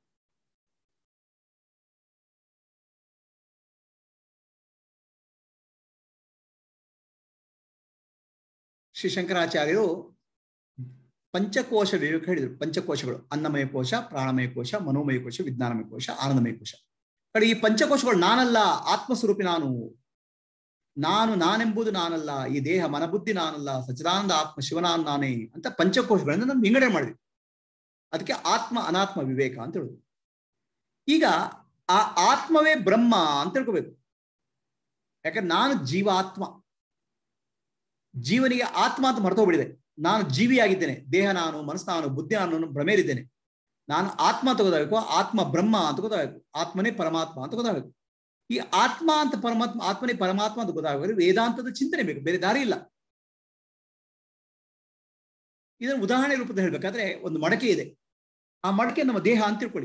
ಶ್ರೀ ಶಂಕರಾಚಾರ್ಯರು ಪಂಚಕೋಶ ವಿವೇಕ ಹೇಳಿದರು ಪಂಚಕೋಶಗಳು ಅನ್ನಮಯ ಕೋಶ ಪ್ರಾಣಮಯ ಕೋಶ ಮನೋಮಯ ಕೋಶ ವಿಜ್ಞಾನಮಯ ಕೋಶ ಆನಂದಮಯ ಕೋಶ ಕಡೆ ಈ ಪಂಚಕೋಶಗಳು ನಾನಲ್ಲ ಆತ್ಮಸ್ವರೂಪಿ ನಾನು ನಾನು ನಾನೆಂಬುದು ನಾನಲ್ಲ ಈ ದೇಹ ಮನಬುದ್ಧಿ ನಾನಲ್ಲ ಸಚಿದಾನಂದ ಆತ್ಮ ಶಿವನಾನ್ ನಾನೇ ಅಂತ ಪಂಚಕೋಶಗಳನ್ನ ನಾನು ವಿಂಗಡಣೆ ಮಾಡಿದ್ವಿ ಅದಕ್ಕೆ ಆತ್ಮ ಅನಾತ್ಮ ವಿವೇಕ ಅಂತ ಹೇಳುದು ಈಗ ಆ ಆತ್ಮವೇ ಬ್ರಹ್ಮ ಅಂತ ತಿಳ್ಕೋಬೇಕು ಯಾಕಂದ್ರೆ ನಾನು ಜೀವಾತ್ಮ ಜೀವನಿಗೆ ಆತ್ಮ ಅಂತ ಮರ್ತೋಗ್ಬಿಡಿದೆ ನಾನು ಜೀವಿಯಾಗಿದ್ದೇನೆ ದೇಹ ನಾನು ಮನಸ್ಸು ನಾನು ಬುದ್ಧಿ ನಾನು ಅನ್ನೋ ಭ್ರಮೆಯಲ್ಲಿದ್ದೇನೆ ನಾನು ಆತ್ಮ ಅಂತ ಗೊತ್ತಾಗಬೇಕು ಆತ್ಮ ಬ್ರಹ್ಮ ಅಂತ ಗೊತ್ತಾಗಬೇಕು ಆತ್ಮನೇ ಪರಮಾತ್ಮ ಅಂತ ಗೊತ್ತಾಗಬೇಕು ಈ ಆತ್ಮ ಅಂತ ಪರಮಾತ್ಮ ಆತ್ಮನೇ ಪರಮಾತ್ಮ ಅಂತ ಗೊತ್ತಾಗಬೇಕು ವೇದಾಂತದ ಚಿಂತನೆ ಬೇಕು ಬೇರೆ ದಾರಿ ಇಲ್ಲ ಇದನ್ನು ಉದಾಹರಣೆ ರೂಪದಲ್ಲಿ ಹೇಳ್ಬೇಕಾದ್ರೆ ಒಂದು ಮಡಕೆ ಇದೆ ಆ ಮಡಕೆ ನಮ್ಮ ದೇಹ ಅಂತ ತಿಳ್ಕೊಳ್ಳಿ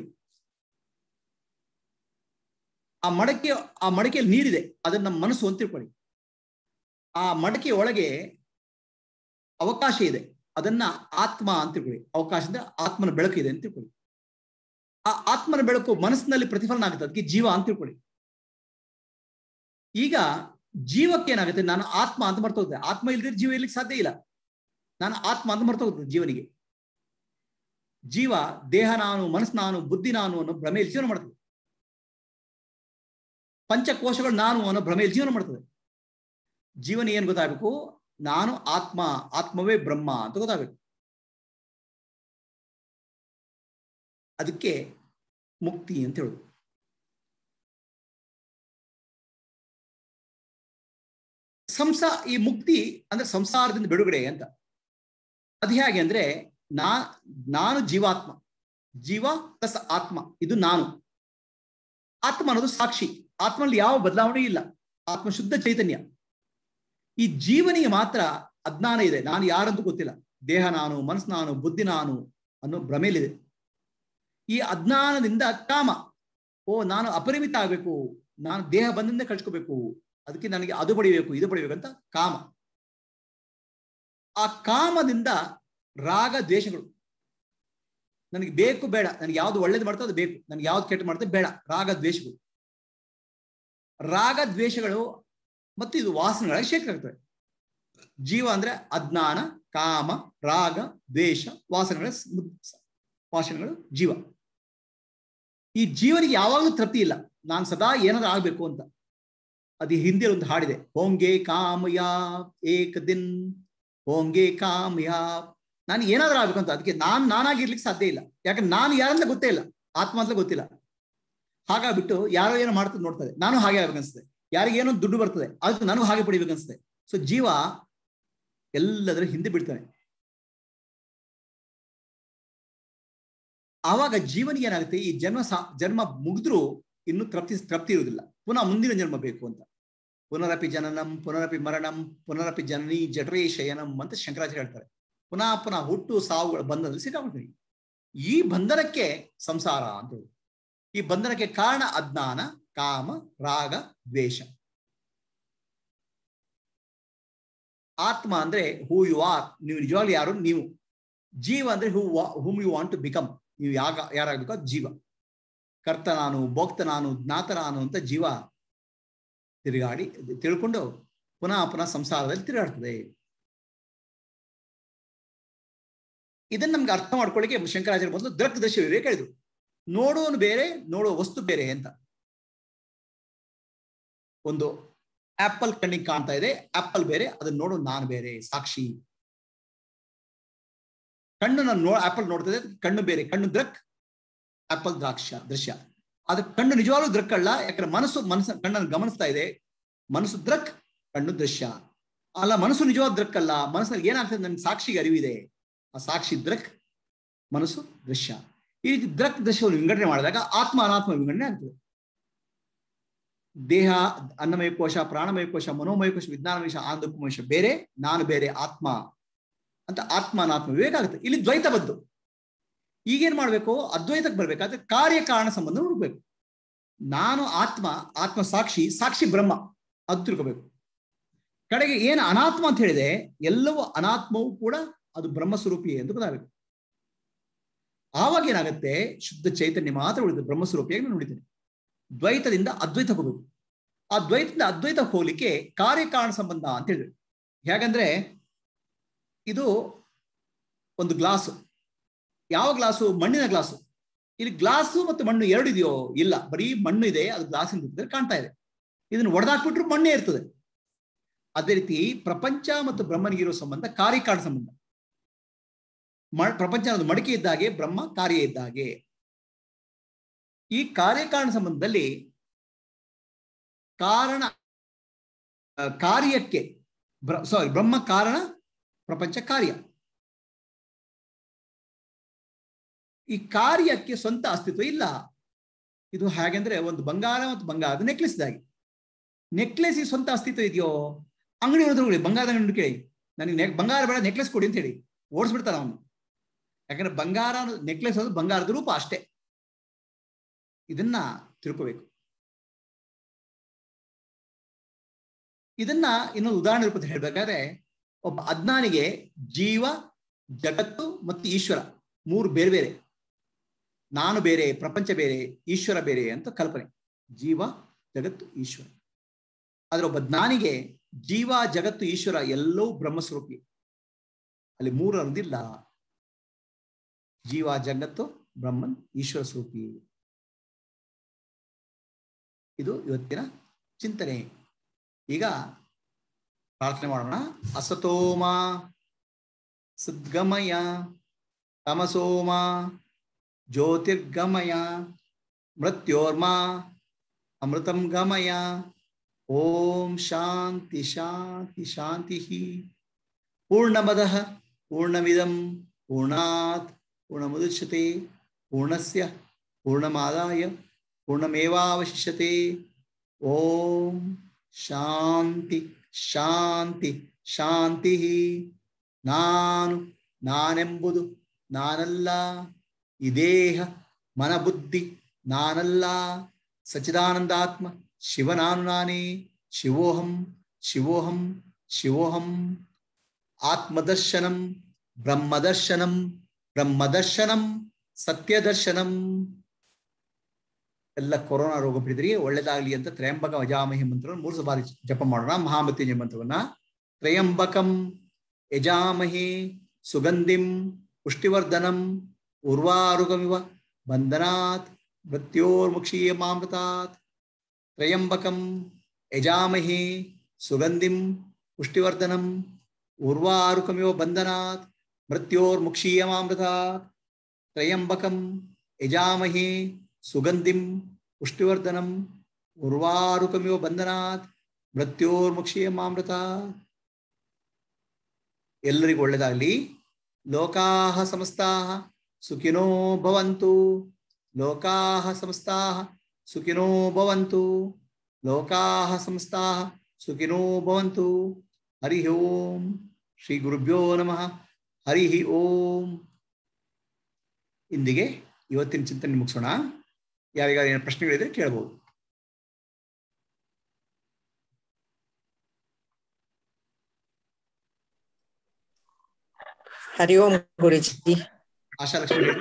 ಆ ಮಡಕೆ ಆ ಮಡಕೆಯಲ್ಲಿ ನೀರಿದೆ ಅದನ್ನ ನಮ್ಮ ಮನಸ್ಸು ಅಂತ ತಿಳ್ಕೊಳ್ಳಿ ಆ ಮಡಕೆಯ ಒಳಗೆ ಅವಕಾಶ ಇದೆ ಅದನ್ನ ಆತ್ಮ ಅಂತ ತಿಳ್ಕೊಳ್ಳಿ ಅವಕಾಶ ಅಂದ್ರೆ ಆತ್ಮನ ಬೆಳಕು ಇದೆ ಅಂತ ತಿಳ್ಕೊಳ್ಳಿ ಆ ಆತ್ಮನ ಬೆಳಕು ಮನಸ್ಸಿನಲ್ಲಿ ಪ್ರತಿಫಲನ ಆಗುತ್ತೆ ಅದಕ್ಕೆ ಜೀವ ಅಂತ ತಿಳ್ಕೊಳ್ಳಿ ಈಗ ಜೀವಕ್ಕೆ ಏನಾಗುತ್ತೆ ನಾನು ಆತ್ಮ ಅಂತ ಮರ್ತೋಗುತ್ತೆ ಆತ್ಮ ಇಲ್ಲದೆ ಜೀವ ಇರ್ಲಿಕ್ಕೆ ಸಾಧ್ಯ ಇಲ್ಲ ನಾನು ಆತ್ಮ ಅಂತ ಮರ್ತೋಗುತ್ತೆ ಜೀವನಿಗೆ ಜೀವ ದೇಹ ನಾನು ಮನಸ್ಸು ನಾನು ಬುದ್ಧಿ ನಾನು ಅನ್ನೋ ಭ್ರಮೆಯಲ್ಲಿ ಜೀವನ ಮಾಡ್ತದೆ ಪಂಚಕೋಶಗಳು ನಾನು ಅನ್ನೋ ಭ್ರಮೆಯಲ್ಲಿ ಜೀವನ ಮಾಡ್ತದೆ ಜೀವನ ಏನ್ ಗೊತ್ತಾಗಬೇಕು ನಾನು ಆತ್ಮ ಆತ್ಮವೇ ಬ್ರಹ್ಮ ಅಂತ ಗೊತ್ತಾಗಬೇಕು ಅದಕ್ಕೆ ಮುಕ್ತಿ ಅಂತ ಹೇಳುದು ಸಂಸಾ ಈ ಮುಕ್ತಿ ಅಂದ್ರೆ ಸಂಸಾರದಿಂದ ಬಿಡುಗಡೆ ಅಂತ ಅದು ಹೇಗೆ ಅಂದ್ರೆ ನಾ ನಾನು ಜೀವಾತ್ಮ ಜೀವ ಪ್ಲಸ್ ಆತ್ಮ ಇದು ನಾನು ಆತ್ಮ ಅನ್ನೋದು ಸಾಕ್ಷಿ ಆತ್ಮನಲ್ಲಿ ಯಾವ ಬದಲಾವಣೆ ಇಲ್ಲ ಆತ್ಮ ಶುದ್ಧ ಚೈತನ್ಯ ಈ ಜೀವನಿಗೆ ಮಾತ್ರ ಅಜ್ಞಾನ ಇದೆ ನಾನು ಯಾರಂತೂ ಗೊತ್ತಿಲ್ಲ ದೇಹ ನಾನು ಮನಸ್ಸು ನಾನು ಬುದ್ಧಿ ನಾನು ಅನ್ನೋ ಭ್ರಮೆಯಲ್ಲಿದೆ ಈ ಅಜ್ಞಾನದಿಂದ ಕಾಮ ಓ ನಾನು ಅಪರಿಮಿತ ಆಗ್ಬೇಕು ನಾನು ದೇಹ ಬಂದಿಂದ ಕಳ್ಸ್ಕೋಬೇಕು ಅದಕ್ಕೆ ನನಗೆ ಅದು ಪಡಿಬೇಕು ಇದು ಪಡಿಬೇಕು ಅಂತ ಕಾಮ ಆ ಕಾಮದಿಂದ ರಾಗ ದ್ವೇಷಗಳು ನನಗೆ ಬೇಕು ಬೇಡ ನನಗೆ ಯಾವ್ದು ಒಳ್ಳೇದು ಮಾಡ್ತೋ ಅದು ಬೇಕು ನನಗೆ ಯಾವ್ದು ಕೆಟ್ಟ ಮಾಡ್ತೋ ಬೇಡ ರಾಗ ದ್ವೇಷಗಳು ರಾಗ ದ್ವೇಷಗಳು ಮತ್ತು ಇದು ವಾಸನೆಗಳಾಗಿ ಶೇಖರ ಆಗ್ತವೆ ಜೀವ ಅಂದ್ರೆ ಅಜ್ಞಾನ ಕಾಮ ರಾಗ ದ್ವೇಷ ವಾಸನೆಗಳ ವಾಸನೆಗಳು ಜೀವ ಈ ಜೀವನಿಗೆ ಯಾವಾಗಲೂ ತೃಪ್ತಿ ಇಲ್ಲ ನಾನು ಸದಾ ಏನಾದ್ರೂ ಆಗ್ಬೇಕು ಅಂತ ಅದು ಹಿಂದೆ ಒಂದು ಹಾಡಿದೆ ಹೋಂಗೆ ಕಾಮಯಾ ಏಕ ದಿನ್ ಹೋಂಗೆ ಕಾಮಯಾ ನಾನು ಏನಾದ್ರೂ ಆಗ್ಬೇಕು ಅಂತ ಅದಕ್ಕೆ ನಾನ್ ನಾನಾಗಿರ್ಲಿಕ್ಕೆ ಸಾಧ್ಯ ಇಲ್ಲ ಯಾಕಂದ್ರೆ ನಾನು ಯಾರಂತ ಗೊತ್ತೇ ಇಲ್ಲ ಆತ್ಮ ಅಂತ ಗೊತ್ತಿಲ್ಲ ಹಾಗಾಗ್ಬಿಟ್ಟು ಯಾರೋ ಏನೋ ಮಾಡ್ತದೆ ನೋಡ್ತದೆ ನಾನು ಹಾಗೆ ಆಗ್ಬೇಕನ್ಸ್ತದೆ ಯಾರಿಗೇನೋ ದುಡ್ಡು ಬರ್ತದೆ ಅದಕ್ಕೆ ನಾನು ಹಾಗೆ ಪಡಿಬೇಕನ್ಸ್ತದೆ ಸೊ ಜೀವ ಎಲ್ಲದರ ಹಿಂದೆ ಬಿಡ್ತಾನೆ ಆವಾಗ ಜೀವನಿಗೆ ಏನಾಗುತ್ತೆ ಈ ಜನ್ಮ ಜನ್ಮ ಮುಗಿದ್ರೂ ಇನ್ನು ತೃಪ್ತಿ ತೃಪ್ತಿ ಇರುವುದಿಲ್ಲ ಪುನಃ ಮುಂದಿನ ಜನ್ಮ ಬೇಕು ಅಂತ ಪುನರಪಿ ಜನನಂ ಪುನರಪಿ ಮರಣಂ ಪುನರಪಿ ಜನನಿ ಜಠರೇ ಶಯನಂ ಅಂತ ಶಂಕರಾಚಾರ್ಯ ಹೇಳ್ತಾರೆ ಪುನಃ ಪುನಃ ಹುಟ್ಟು ಸಾವುಗಳ ಬಂಧನದಲ್ಲಿ ಸಿಕ್ಕಾಕೊಳ್ತೀವಿ ಈ ಬಂಧನಕ್ಕೆ ಸಂಸಾರ ಅಂತ ಹೇಳಿ ಈ ಬಂಧನಕ್ಕೆ ಕಾರಣ ಅಜ್ಞಾನ ಕಾಮ ರಾಗ ದ್ವೇಷ ಆತ್ಮ ಅಂದ್ರೆ ಹೂ ಯು ಆರ್ ನೀವು ನಿಜವಾಗ್ಲೂ ಯಾರು ನೀವು ಜೀವ ಅಂದ್ರೆ who whom you want to become ನೀವು ಯಾಗ ಯಾರಾಗಬೇಕು ಅದು ಜೀವ ಕರ್ತ ನಾನು ಭೋಕ್ತ ನಾನು ಜ್ಞಾತ ನಾನು ಅಂತ ಜೀವ ತಿರುಗಾಡಿ ತಿಳ್ಕೊಂಡು ಪುನಃ ಪುನಃ ಸಂಸಾರದಲ್ಲಿ ತಿರುಗಾಡ್ತದೆ ಇದನ್ನ ನಮ್ಗೆ ಅರ್ಥ ಮಾಡ್ಕೊಳ್ಳಿಕ್ಕೆ ಶಂಕರಾಚಾರ್ಯ ಮೊದಲು ದೃಕ್ ದೃಶ್ಯ ವಿವೇಕ ಹೇಳಿದ್ರು ನೋಡೋನು ಬೇರೆ ನೋಡೋ ವಸ್ತು ಬೇರೆ ಅಂತ ಒಂದು ಆಪಲ್ ಕಣ್ಣಿಗೆ ಕಾಣ್ತಾ ಇದೆ ಆಪಲ್ ಬೇರೆ ಅದನ್ನ ನೋಡೋ ನಾನು ಬೇರೆ ಸಾಕ್ಷಿ ಕಣ್ಣು ನಾನು ನೋ ಆಪಲ್ ನೋಡ್ತಾ ಇದೆ ಕಣ್ಣು ಬೇರೆ ಕಣ್ಣು ದೃಕ್ ಆಪಲ್ ದ್ರಾಕ್ಷ ದೃಶ್ಯ ಆದ್ರೆ ಕಣ್ಣು ನಿಜವಾಗ್ಲೂ ದೃಕ್ ಅಲ್ಲ ಯಾಕಂದ್ರೆ ಮನಸ್ಸು ಮನಸ್ಸು ಕಣ್ಣನ್ನು ಗಮನಿಸ್ತಾ ಇದೆ ಮನಸ್ಸು ದೃಕ್ ಕಣ್ಣು ದೃಶ್ಯ ಅಲ್ಲ ಮನಸ್ಸು ನಿಜವಾದ ದೃಕ್ ಅಲ್ಲ ಮನಸ್ಸಲ್ಲಿ ಏನಾಗ್ತದೆ ನನ್ನ ಸಾಕ್ಷಿಗೆ ಅರಿವಿದೆ ಆ ಸಾಕ್ಷಿ ದೃಕ್ ಮನಸ್ಸು ದೃಶ್ಯ ಈ ರೀತಿ ದೃಕ್ ದೃಶ್ಯವನ್ನು ವಿಂಗಡಣೆ ಮಾಡಿದಾಗ ಆತ್ಮ ಅನಾತ್ಮ ವಿಂಗಡಣೆ ಆಗ್ತದೆ ದೇಹ ಅನ್ನಮಯ ಕೋಶ ಪ್ರಾಣಮಯ ಕೋಶ ಮನೋಮಯ ಕೋಶ ವಿಜ್ಞಾನಮಯ ಆನಂದಮಯ ಬೇರೆ ನಾನು ಬೇರೆ ಆತ್ಮ ಅಂತ ಆತ್ಮ ಅನಾತ್ಮ ವಿವೇಕ ಆಗುತ್ತೆ ಇಲ್ಲಿ ದ್ವೈತ ಬದ್ದು ಈಗೇನ್ ಮಾಡ್ಬೇಕು ಅದ್ವೈತಕ್ಕೆ ಬರ್ಬೇಕಾದ್ರೆ ಕಾರ್ಯಕಾರಣ ಸಂಬಂಧ ಹುಡುಕ್ಬೇಕು ನಾನು ಆತ್ಮ ಆತ್ಮ ಸಾಕ್ಷಿ ಸಾಕ್ಷಿ ಬ್ರಹ್ಮ ಅದು ತಿಳ್ಕೋಬೇಕು ಕಡೆಗೆ ಏನು ಅನಾತ್ಮ ಅಂತ ಹೇಳಿದೆ ಎಲ್ಲವೂ ಅನಾತ್ಮವೂ ಕೂಡ ಅದು ಬ್ರಹ್ಮ ಸ್ವರೂಪಿ ಎಂದು ಗೊತ್ತಾಗಬೇಕು ಆವಾಗ ಏನಾಗುತ್ತೆ ಶುದ್ಧ ಚೈತನ್ಯ ಮಾತ್ರ ಉಳಿದು ಬ್ರಹ್ಮಸ್ವರೂಪಿಯಾಗಿ ನಾನು ನೋಡಿದ್ದೇನೆ ದ್ವೈತದಿಂದ ಅದ್ವೈತ ಹೋಗಬೇಕು ಆ ದ್ವೈತದಿಂದ ಅದ್ವೈತ ಹೋಗ್ಲಿಕ್ಕೆ ಕಾರ್ಯಕಾರಣ ಸಂಬಂಧ ಅಂತ ಹೇಳಿದ್ರು ಹೇಗಂದ್ರೆ ಇದು ಒಂದು ಗ್ಲಾಸು ಯಾವ ಗ್ಲಾಸು ಮಣ್ಣಿನ ಗ್ಲಾಸು ಇಲ್ಲಿ ಗ್ಲಾಸು ಮತ್ತು ಮಣ್ಣು ಎರಡು ಇದೆಯೋ ಇಲ್ಲ ಬರೀ ಮಣ್ಣು ಇದೆ ಅದು ಗ್ಲಾಸಿನ ರೂಪದಲ್ಲಿ ಕಾಣ್ತಾ ಇದೆ ಇದನ್ನು ಒಡೆದಾಕ್ಬಿಟ್ರು ಮಣ್ಣೇ ಇರ್ತದೆ ಅದೇ ರೀತಿ ಪ್ರಪಂಚ ಮತ್ತು ಬ್ರಹ್ಮನಿಗಿರೋ ಸಂಬಂಧ ಕಾರ್ಯಕಾರಣ ಸಂಬಂಧ ಮ ಪ್ರಪಂಚ ಅನ್ನೋದು ಮಡಿಕೆ ಇದ್ದಾಗೆ ಬ್ರಹ್ಮ ಕಾರ್ಯ ಇದ್ದಾಗೆ ಈ ಕಾರ್ಯಕಾರಣ ಸಂಬಂಧದಲ್ಲಿ ಕಾರಣ ಆ, ಕಾರ್ಯಕ್ಕೆ ಸಾರಿ ಬ್ರಹ್ಮ ಕಾರಣ ಪ್ರಪಂಚ ಕಾರ್ಯ ಈ ಕಾರ್ಯಕ್ಕೆ ಸ್ವಂತ ಅಸ್ತಿತ್ವ ಇಲ್ಲ ಇದು ಹಾಗೆಂದ್ರೆ ಒಂದು ಬಂಗಾರ ಮತ್ತು ಬಂಗಾರದ ನೆಕ್ಲೆಸ್ ಇದ್ದಾಗೆ ನೆಕ್ಲೆಸ್ ಸ್ವಂತ ಅಸ್ತಿತ್ವ ಇದೆಯೋ ಅಂಗಡಿ ಹೋದ್ರೆ ಬಂಗಾರದ ಅಂಗಡಿ ಕೇಳಿ ನನಗೆ ನೆ- ಬಂಗಾರ ಬೇಡ ನೆಕ್ಲೆಸ್ ಕೊಡಿ ಅಂತ ಹೇಳಿ ಓಡಿಸ್ಬಿಡ್ತಾನೆ ಅವನು ಯಾಕಂದ್ರೆ ಬಂಗಾರ ನೆಕ್ಲೆಸ್ ಅದು ಬಂಗಾರದ ರೂಪ ಅಷ್ಟೇ ಇದನ್ನ ತಿಳ್ಕೋಬೇಕು ಇದನ್ನ ಇನ್ನೊಂದು ಉದಾಹರಣೆ ರೂಪದಲ್ಲಿ ಹೇಳ್ಬೇಕಾದ್ರೆ ಒಬ್ಬ ಅಜ್ಞಾನಿಗೆ ಜೀವ ಜಗತ್ತು ಮತ್ತು ಈಶ್ವರ ಮೂರು ಬೇರೆ ಬೇರೆ ನಾನು ಬೇರೆ ಪ್ರಪಂಚ ಬೇರೆ ಈಶ್ವರ ಬೇರೆ ಅಂತ ಕಲ್ಪನೆ ಜೀವ ಜಗತ್ತು ಈಶ್ವರ ಆದ್ರೆ ಒಬ್ಬ ಜ್ಞಾನಿಗೆ ಜೀವ ಜಗತ್ತು ಈಶ್ವರ ಎಲ್ಲವೂ ಬ್ರಹ್ಮಸ್ವರೂಪಿ ಅಲ್ಲಿ ಮೂರು ಅನ್ನೋದಿಲ್ಲ ಜೀವ ಜಗತ್ತು ಬ್ರಹ್ಮನ್ ಈಶ್ವರ ಸ್ವರೂಪಿ ಇದು ಇವತ್ತಿನ ಚಿಂತನೆ ಈಗ ಪ್ರಾರ್ಥನೆ ಮಾಡೋಣ ಅಸತೋಮ ಸದ್ಗಮಯ ತಮಸೋಮ ಜ್ಯೋತಿರ್ಗಮಯ ಮೃತ್ಯೋರ್ಮ ಅಮೃತಂ ಗಮಯ ಓಂ ಶಾಂತಿ ಶಾಂತಿ ಶಾಂತಿ ಪೂರ್ಣಮದ ಪೂರ್ಣಮಿದಂ ಪೂರ್ಣಾತ್ ಪೂರ್ಣಮುದಚ್ಯತೆ ಪೂರ್ಣಸ್ಯ ಪೂರ್ಣಮಾದಾಯ ಪೂರ್ಣಮೇವಾವಶಿಷ್ಯತೆ ಓಂ ಶಾಂತಿ ಶಾಂತಿ ಶಾಂತಿ ನಾನು ನಾನೆಂಬುದು ನಾನಲ್ಲ ಈ ದೇಹ ಮನಬುದ್ಧಿ ನಾನಲ್ಲ ಸಚಿದಾನಂದಾತ್ಮ ಶಿವನಾನು ನಾನೇ ಶಿವೋಹಂ ಶಿವೋಹಂ ಶಿವೋಹಂ ಆತ್ಮದರ್ಶನಂ ಬ್ರಹ್ಮದರ್ಶನಂ ಬ್ರಹ್ಮದರ್ಶನಂ ಸತ್ಯದರ್ಶನಂ ಎಲ್ಲ ಕೊರೋನಾ ರೋಗ ಪೀಡಿತರಿಗೆ ಒಳ್ಳೆದಾಗ್ಲಿ ಅಂತ ತ್ರಯಂಬಕ ವಜಾಮಹಿ ಮಂತ್ರವನ್ನು ಮೂರು ಬಾರಿ ಜಪ ಮಾಡೋಣ ಮಹಾಮೃತ್ಯುಂಜಯ ಮಂತ್ರವನ್ನ ತ್ರಯಂಬಕಂ ಯಜಾಮಹಿ ಸುಗಂಧಿಂ ಪುಷ್ಟಿವರ್ಧನಂ ಉರ್ವಾರುಗಮಿವ ಬಂಧನಾತ್ ಮೃತ್ಯೋರ್ಮುಕ್ಷೀಯ ಮಾಮೃತಾತ್ ತ್ರಯಂಬಕಂ ಯಜಾಮಹಿ ಸುಗಂಧಿಂ ಪುಷ್ಟಿವರ್ಧನಂ ಉರ್ವಾರುಕಮಿವ ಬಂಧನಾತ್ ಮೃತ್ಯೋರ್ಮುಕ್ಷೀಯ ಮಾಮೃತಾತ್ ತ್ರಯಂಬಕಂ ಯಜಾಮಹಿ ಸುಗಂಧಿಂ ಪುಷ್ಟಿವರ್ಧನಂ ಉರ್ವಾರುಕಮಿವ ಬಂಧನಾತ್ ಮೃತ್ಯೋರ್ಮುಕ್ಷೀಯ ಮಾಮೃತ ಎಲ್ಲರಿಗೂ ಒಳ್ಳೆದಾಗ್ಲಿ ಲೋಕಾಹ ಸಮಸ್ತಾಹ ಸುಖಿನೋ ಭವಂತು ಲೋಕಾಹ ಸಮಸ್ತಾಹ ಸುಖಿನೋ ಭವಂತು ಲೋಕಾಹ ಸಮಸ್ತಾಹ ಸುಖಿನೋ ಭವಂತು ಹರಿ ಓಂ ಶ್ರೀ ಗುರುಭ್ಯೋ ನಮಃ ಹರಿ ಓಂ ಇಂದಿಗೆ ಇವತ್ತಿನ ಚಿಂತನೆ ಮುಗಿಸೋಣ ಯಾರಿಗಾರು ಏನು ಪ್ರಶ್ನೆಗಳಿದ್ರೆ ಕೇಳಬಹುದು ಹರಿ ಓಂ ಗುರುಜಿ ಆಶಾ ಲಕ್ಷ್ಮಿ ಹೇಳಿ.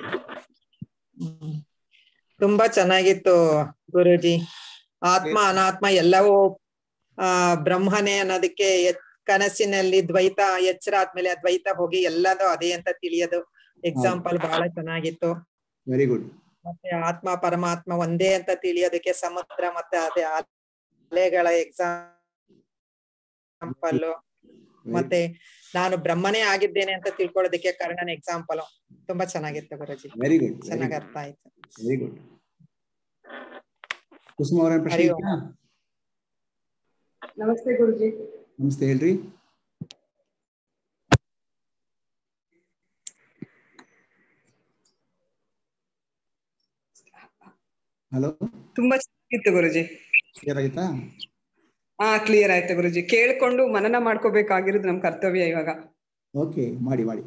ತುಂಬಾ ಚೆನ್ನಾಗಿತ್ತು ಗುರುಜಿ ಆತ್ಮ ಅನಾತ್ಮ ಎಲ್ಲವೂ ಆ ಬ್ರಹ್ಮನೇ ಅನ್ನೋದಕ್ಕೆ ಎತ್- ಕನಸಿನಲ್ಲಿ ದ್ವೈತ ಎಚ್ಚರ ಆದ್ಮೇಲೆ ಅದ್ವೈತ ಹೋಗಿ ಎಲ್ಲದೂ ಅದೇ ಅಂತ ತಿಳಿಯೋದು ಎಕ್ಸಾಂಪಲ್ ಬಹಳ ಚೆನ್ನಾಗಿತ್ತು ವೆರಿ ಗುಡ್ ಮತ್ತೆ ಆತ್ಮ ಪರಮಾತ್ಮ ಒಂದೇ ಅಂತ ತಿಳಿಯೋದಕ್ಕೆ ಸಮುದ್ರ ಮತ್ತೆ ಅದೇ ಅಲೆಗಳ ಎಕ್ಸಾಂಪಲ್ ಮತ್ತೆ ನಾನು ಬ್ರಹ್ಮನೇ ಆಗಿದ್ದೇನೆ ಅಂತ ತಿಳ್ಕೊಳ್ಳೋದಕ್ಕೆ ಕರ್ಣನ ಎಕ್ಸಾಂಪಲ್ ತುಂಬಾ ಚೆನ್ನಾಗಿತ್ತು ಗುರುಜಿ ವೆರಿ ಗುಡ್ ಚೆನ್ನಾಗ್ ಅರ್ಥ ಆಯ್ತು ವೆರಿ ಗುಡ್ ಕುಸುಮ ಅವರ ಪ್ರಶ್ನೆ ಹರಿ ಓಂ. ಇದೆಯಾ? ನಮಸ್ತೆ ಗುರುಜಿ ನಮಸ್ತೆ ಹೇಳ್ರಿ ಹಲೋ ತುಂಬಾ ಚೆನ್ನಾಗಿತ್ತು ಗುರುಜಿ ಕ್ಲಿಯರ್ ಆಗಿತ್ತಾ ಹಾ ಕ್ಲಿಯರ್ ಆಯ್ತು ಗುರುಜಿ ಕೇಳ್ಕೊಂಡು ಮನನ ಮಾಡ್ಕೋಬೇಕಾಗಿರೋದು ನಮ್ ಕರ್ತವ್ಯ ಇವಾಗ ಓಕೆ ಮಾಡಿ ಮಾಡಿ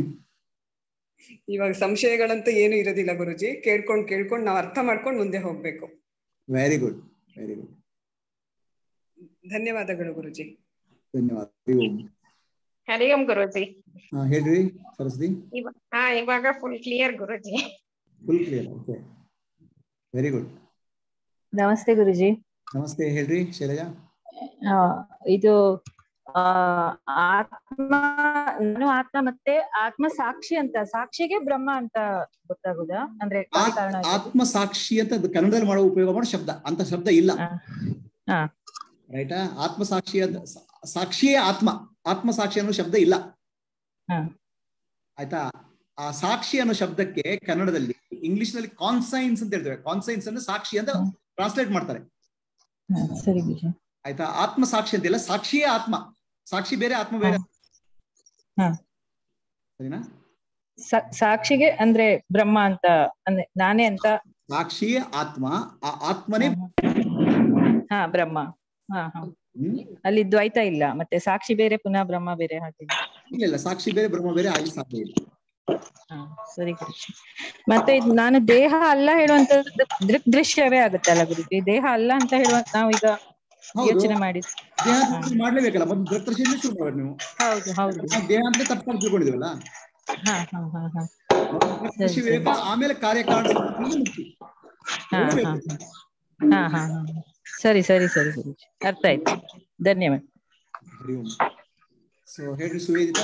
ಇವಾಗ ಸಂಶಯಗಳಂತೂ ಏನು ಇರೋದಿಲ್ಲ ಗುರುಜಿ ಕೇಳ್ಕೊಂಡ್ ಕೇಳ್ಕೊಂಡ್ ನಾವ್ ಅರ್ಥ ಮಾಡ್ಕೊಂಡ್ ಮುಂದೆ ಹೋಗ್ಬೇಕು ವೆರಿ ಗುಡ್ ವೆರಿ ಗುಡ್ ಧನ್ಯವಾದಗಳು ಗುರುಜಿ ಧನ್ಯವಾದ ಹರಿ ಓಂ ಹರಿ ಓಂ ಗುರುಜಿ ಹಾ ಹೇಳ್ರಿ ಸರಸ್ವತಿ ಇವ- ಹಾ ಇವಾಗ full clear Guruji full clear okay very good ನಮಸ್ತೆ ಗುರುಜಿ ನಮಸ್ತೆ ಹೇಳ್ರಿ ಶೈಲಜಾ ಆ, ಇದು ಆ ಆತ್ಮ ನಾನು ಆತ್ಮ ಮತ್ತೆ ಆತ್ಮ ಸಾಕ್ಷಿ ಅಂತ ಸಾಕ್ಷಿಗೆ ಬ್ರಹ್ಮ ಅಂತ ಗೊತ್ತಾಗುದಾ ಅಂದ್ರೆ ಆತ್- ಕಾರಣ ಆಗೋದು? ಆತ್ಮ ಸಾಕ್ಷಿ ಅಂತ ಅದು ಕನ್ನಡದಲ್ಲಿ ಮಾಡೋ ಉಪಯೋಗ ಮಾಡೋ ಶಬ್ದ ಅಂತ ಶಬ್ದ ಇಲ್ಲ ಆ, ಹಾ. ರೈಟಾ ಆತ್ಮ ಸಾಕ್ಷಿ ಅಂತ ಸಾಕ್ಷಿಯೇ ಆತ್ಮ ಆತ್ಮ ಸಾಕ್ಷಿ ಅನ್ನೋ ಶಬ್ದ ಇಲ್ಲ ಹಾ. ಆಯ್ತಾ ಆ ಸಾಕ್ಷಿ ಅನ್ನೋ ಶಬ್ದಕ್ಕೆ ಕನ್ನಡದಲ್ಲಿ ಇಂಗ್ಲಿಷ್ ನಲ್ಲಿ ಕಾನ್ಸೈನ್ಸ್ ಅಂತ ಹೇಳ್ತೇವೆ ಕಾನ್ಸೈನ್ಸ್ ಅಂದ್ರೆ ಸಾಕ್ಷಿ ಅಂತ ಹ್ಮ್. ಟ್ರಾನ್ಸ್ಲೇಟ್ ಮಾಡ್ತಾರೆ ಹಾ, ಸರಿ ಗುರುಜಿ ಆಯ್ತಾ ಆತ್ಮ ಸಾಕ್ಷಿ ಅಂತಿಲ್ಲ ಸಾಕ್ಷಿಯೇ ಆತ್ಮ ಸಾಕ್ಷಿ ಬೇರೆ ಆತ್ಮ ಬೇರೆ ಹಾ. ಸರಿನಾ ಸಾ- ಸಾಕ್ಷಿಗೆ ಅಂದ್ರೆ ಬ್ರಹ್ಮ ಅಂತ ಅಂದ್ರೆ ನಾನೇ ಅಂತ ಸಾಕ್ಷಿಯೇ ಆತ್ಮ ಆ ಆತ್ಮನೇ ಹಾ ಬ್ರಹ್ಮ ಹಾ ಹಾ ಹ್ಮ್ ಅಲ್ಲಿ ದ್ವೈತ ಇಲ್ಲ ಮತ್ತೆ ಸಾಕ್ಷಿ ಬೇರೆ ಪುನಃ ಬ್ರಹ್ಮ ಬೇರೆ ಹಾಗೆ ಇಲ್ಲ ಇಲ್ಲ ಸಾಕ್ಷಿ ಬೇರೆ ಬ್ರಹ್ಮ ಬೇರೆ ಆಗಿ ಸಾಧ್ಯ ಇಲ್ಲ ಹಾ, ಸರಿ ಗುರುಜಿ ಮತ್ತೆ ಇದ್ ನಾನು ದೇಹ ಅಲ್ಲ ಹೇಳುವಂತದ್ದು ದೃಕ್ ದೃಶ್ಯವೇ ಆಗುತ್ತಲ್ಲ ಗುರುಜಿ ದೇಹ ಅಲ್ಲ ಅಂತ ಹೇಳುವ ನಾವೀಗ ಹೌದು ಯೋಚನೆ ಮಾಡಿ ದೇಹ ಅಂತ ಮಾಡ್ಲೇಬೇಕಲ್ಲ ಮೊದಲು ದೃಕ್ದರ್ಶಿಯಿಂದ ಶುರು ಮಾಡ್ಬೇಕು ನೀವು ಹೌದು ಹೌದು ನಾವು ದೇಹ ಅಂತ ತಪ್ಪಾಗಿ ತಿಳ್ಕೊಂಡಿದೀವಲ್ಲ ಹಾ ಹಾ ಹಾ ಹಾ ದೃಕ್ದರ್ಶಿ ವಿವೇಕ ಆಮೇಲೆ ಕಾರ್ಯಕಾರಣ ಸಂಬಂಧ ಮುಕ್ತಿ ಹಾ ಎರಡೂ ಹಾ ಬೇಕು. ಹಾ ಹಾ ಹಾ ಸರಿ ಸರಿ ಸರಿ ಗುರುಜಿ ಅರ್ಥ ಆಯ್ತು ಧನ್ಯವಾದ ಹರಿ ಓಂ ಸೊ ಹೇಳ್ರಿ ಸುವೇದಿತಾ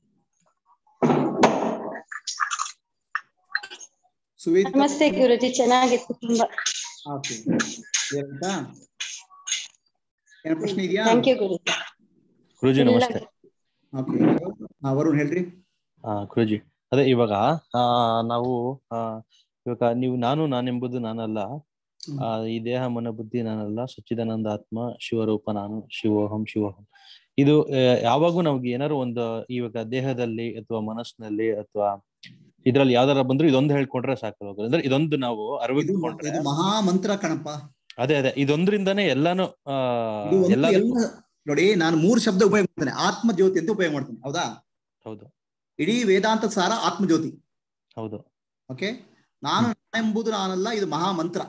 ಸುವೇದಿತಾ ನಮಸ್ತೆ ಗುರುಜಿ ಚೆನ್ನಾಗಿತ್ತು ತುಂಬಾ ಓಕೆ ಏನಂತ ಏನ ಪ್ರಶ್ನೆ ಇದೆಯಾ ಥ್ಯಾಂಕ್ ಯು ಗುರುಜಿ ಗುರುಜಿ ಇಲ್ಲ. ನಮಸ್ತೆ ಓಕೆ ಹಾ ವರುಣ್ ಹೇಳ್ರಿ ಆ ಗುರುಜಿ ಅದೇ ಇವಾಗ ಆ ನಾವು ಆ ಇವಾಗ ನೀವು ನಾನು ನಾನೆಂಬುದು ನಾನಲ್ಲ ಆ ಈ ದೇಹ ಮನ ಬುದ್ಧಿ ನಾನಲ್ಲ ಸಚ್ಚಿದಾನಂದ ಆತ್ಮ ಶಿವರೂಪ ನಾನು ಶಿವೋಹಂ ಶಿವೋಹಂ ಇದು ಆ, ಯಾವಾಗೂ ನಮ್ಗೆ ಏನಾದ್ರು ಒಂದು ಇವಾಗ ದೇಹದಲ್ಲಿ ಅಥವಾ ಮನಸ್ಸಿನಲ್ಲಿ ಅಥವಾ ಇದ್ರಲ್ಲಿ ಯಾವ್ದಾರ ಬಂದ್ರು ಇದೊಂದು ಹೇಳ್ಕೊಂಡ್ರೆ ಸಾಕು ಅಂದ್ರೆ ಇದೊಂದು ನಾವು ಇದು ಅರವಿಟ್ಕೊಂಡ್ರೆ ಇದು ಮಹಾ ಮಂತ್ರ ಕಣಪ್ಪ ಅದೇ ಅದೇ ಇದೊಂದ್ರಿಂದಾನೇ ಎಲ್ಲಾನು ಆ ಇದು ಒಂದು ಎಲ್ಲ ಎಲ್ಲ ನೋಡಿ ನಾನು ಮೂರು ಶಬ್ದ ಉಪಯೋಗ ಮಾಡ್ತೇನೆ ಆತ್ಮ ಜ್ಯೋತಿ ಅಂತ ಉಪಯೋಗ ಮಾಡ್ತೇನೆ ಹೌದಾ ಹೌದು ಇಡೀ ವೇದಾಂತ ಸಾರ ಆತ್ಮ ಜ್ಯೋತಿ ಹೌದು ಓಕೆ ನಾನು ನಾನೆಂಬುದು ನಾನಲ್ಲ ಇದು ಮಹಾ ಮಂತ್ರ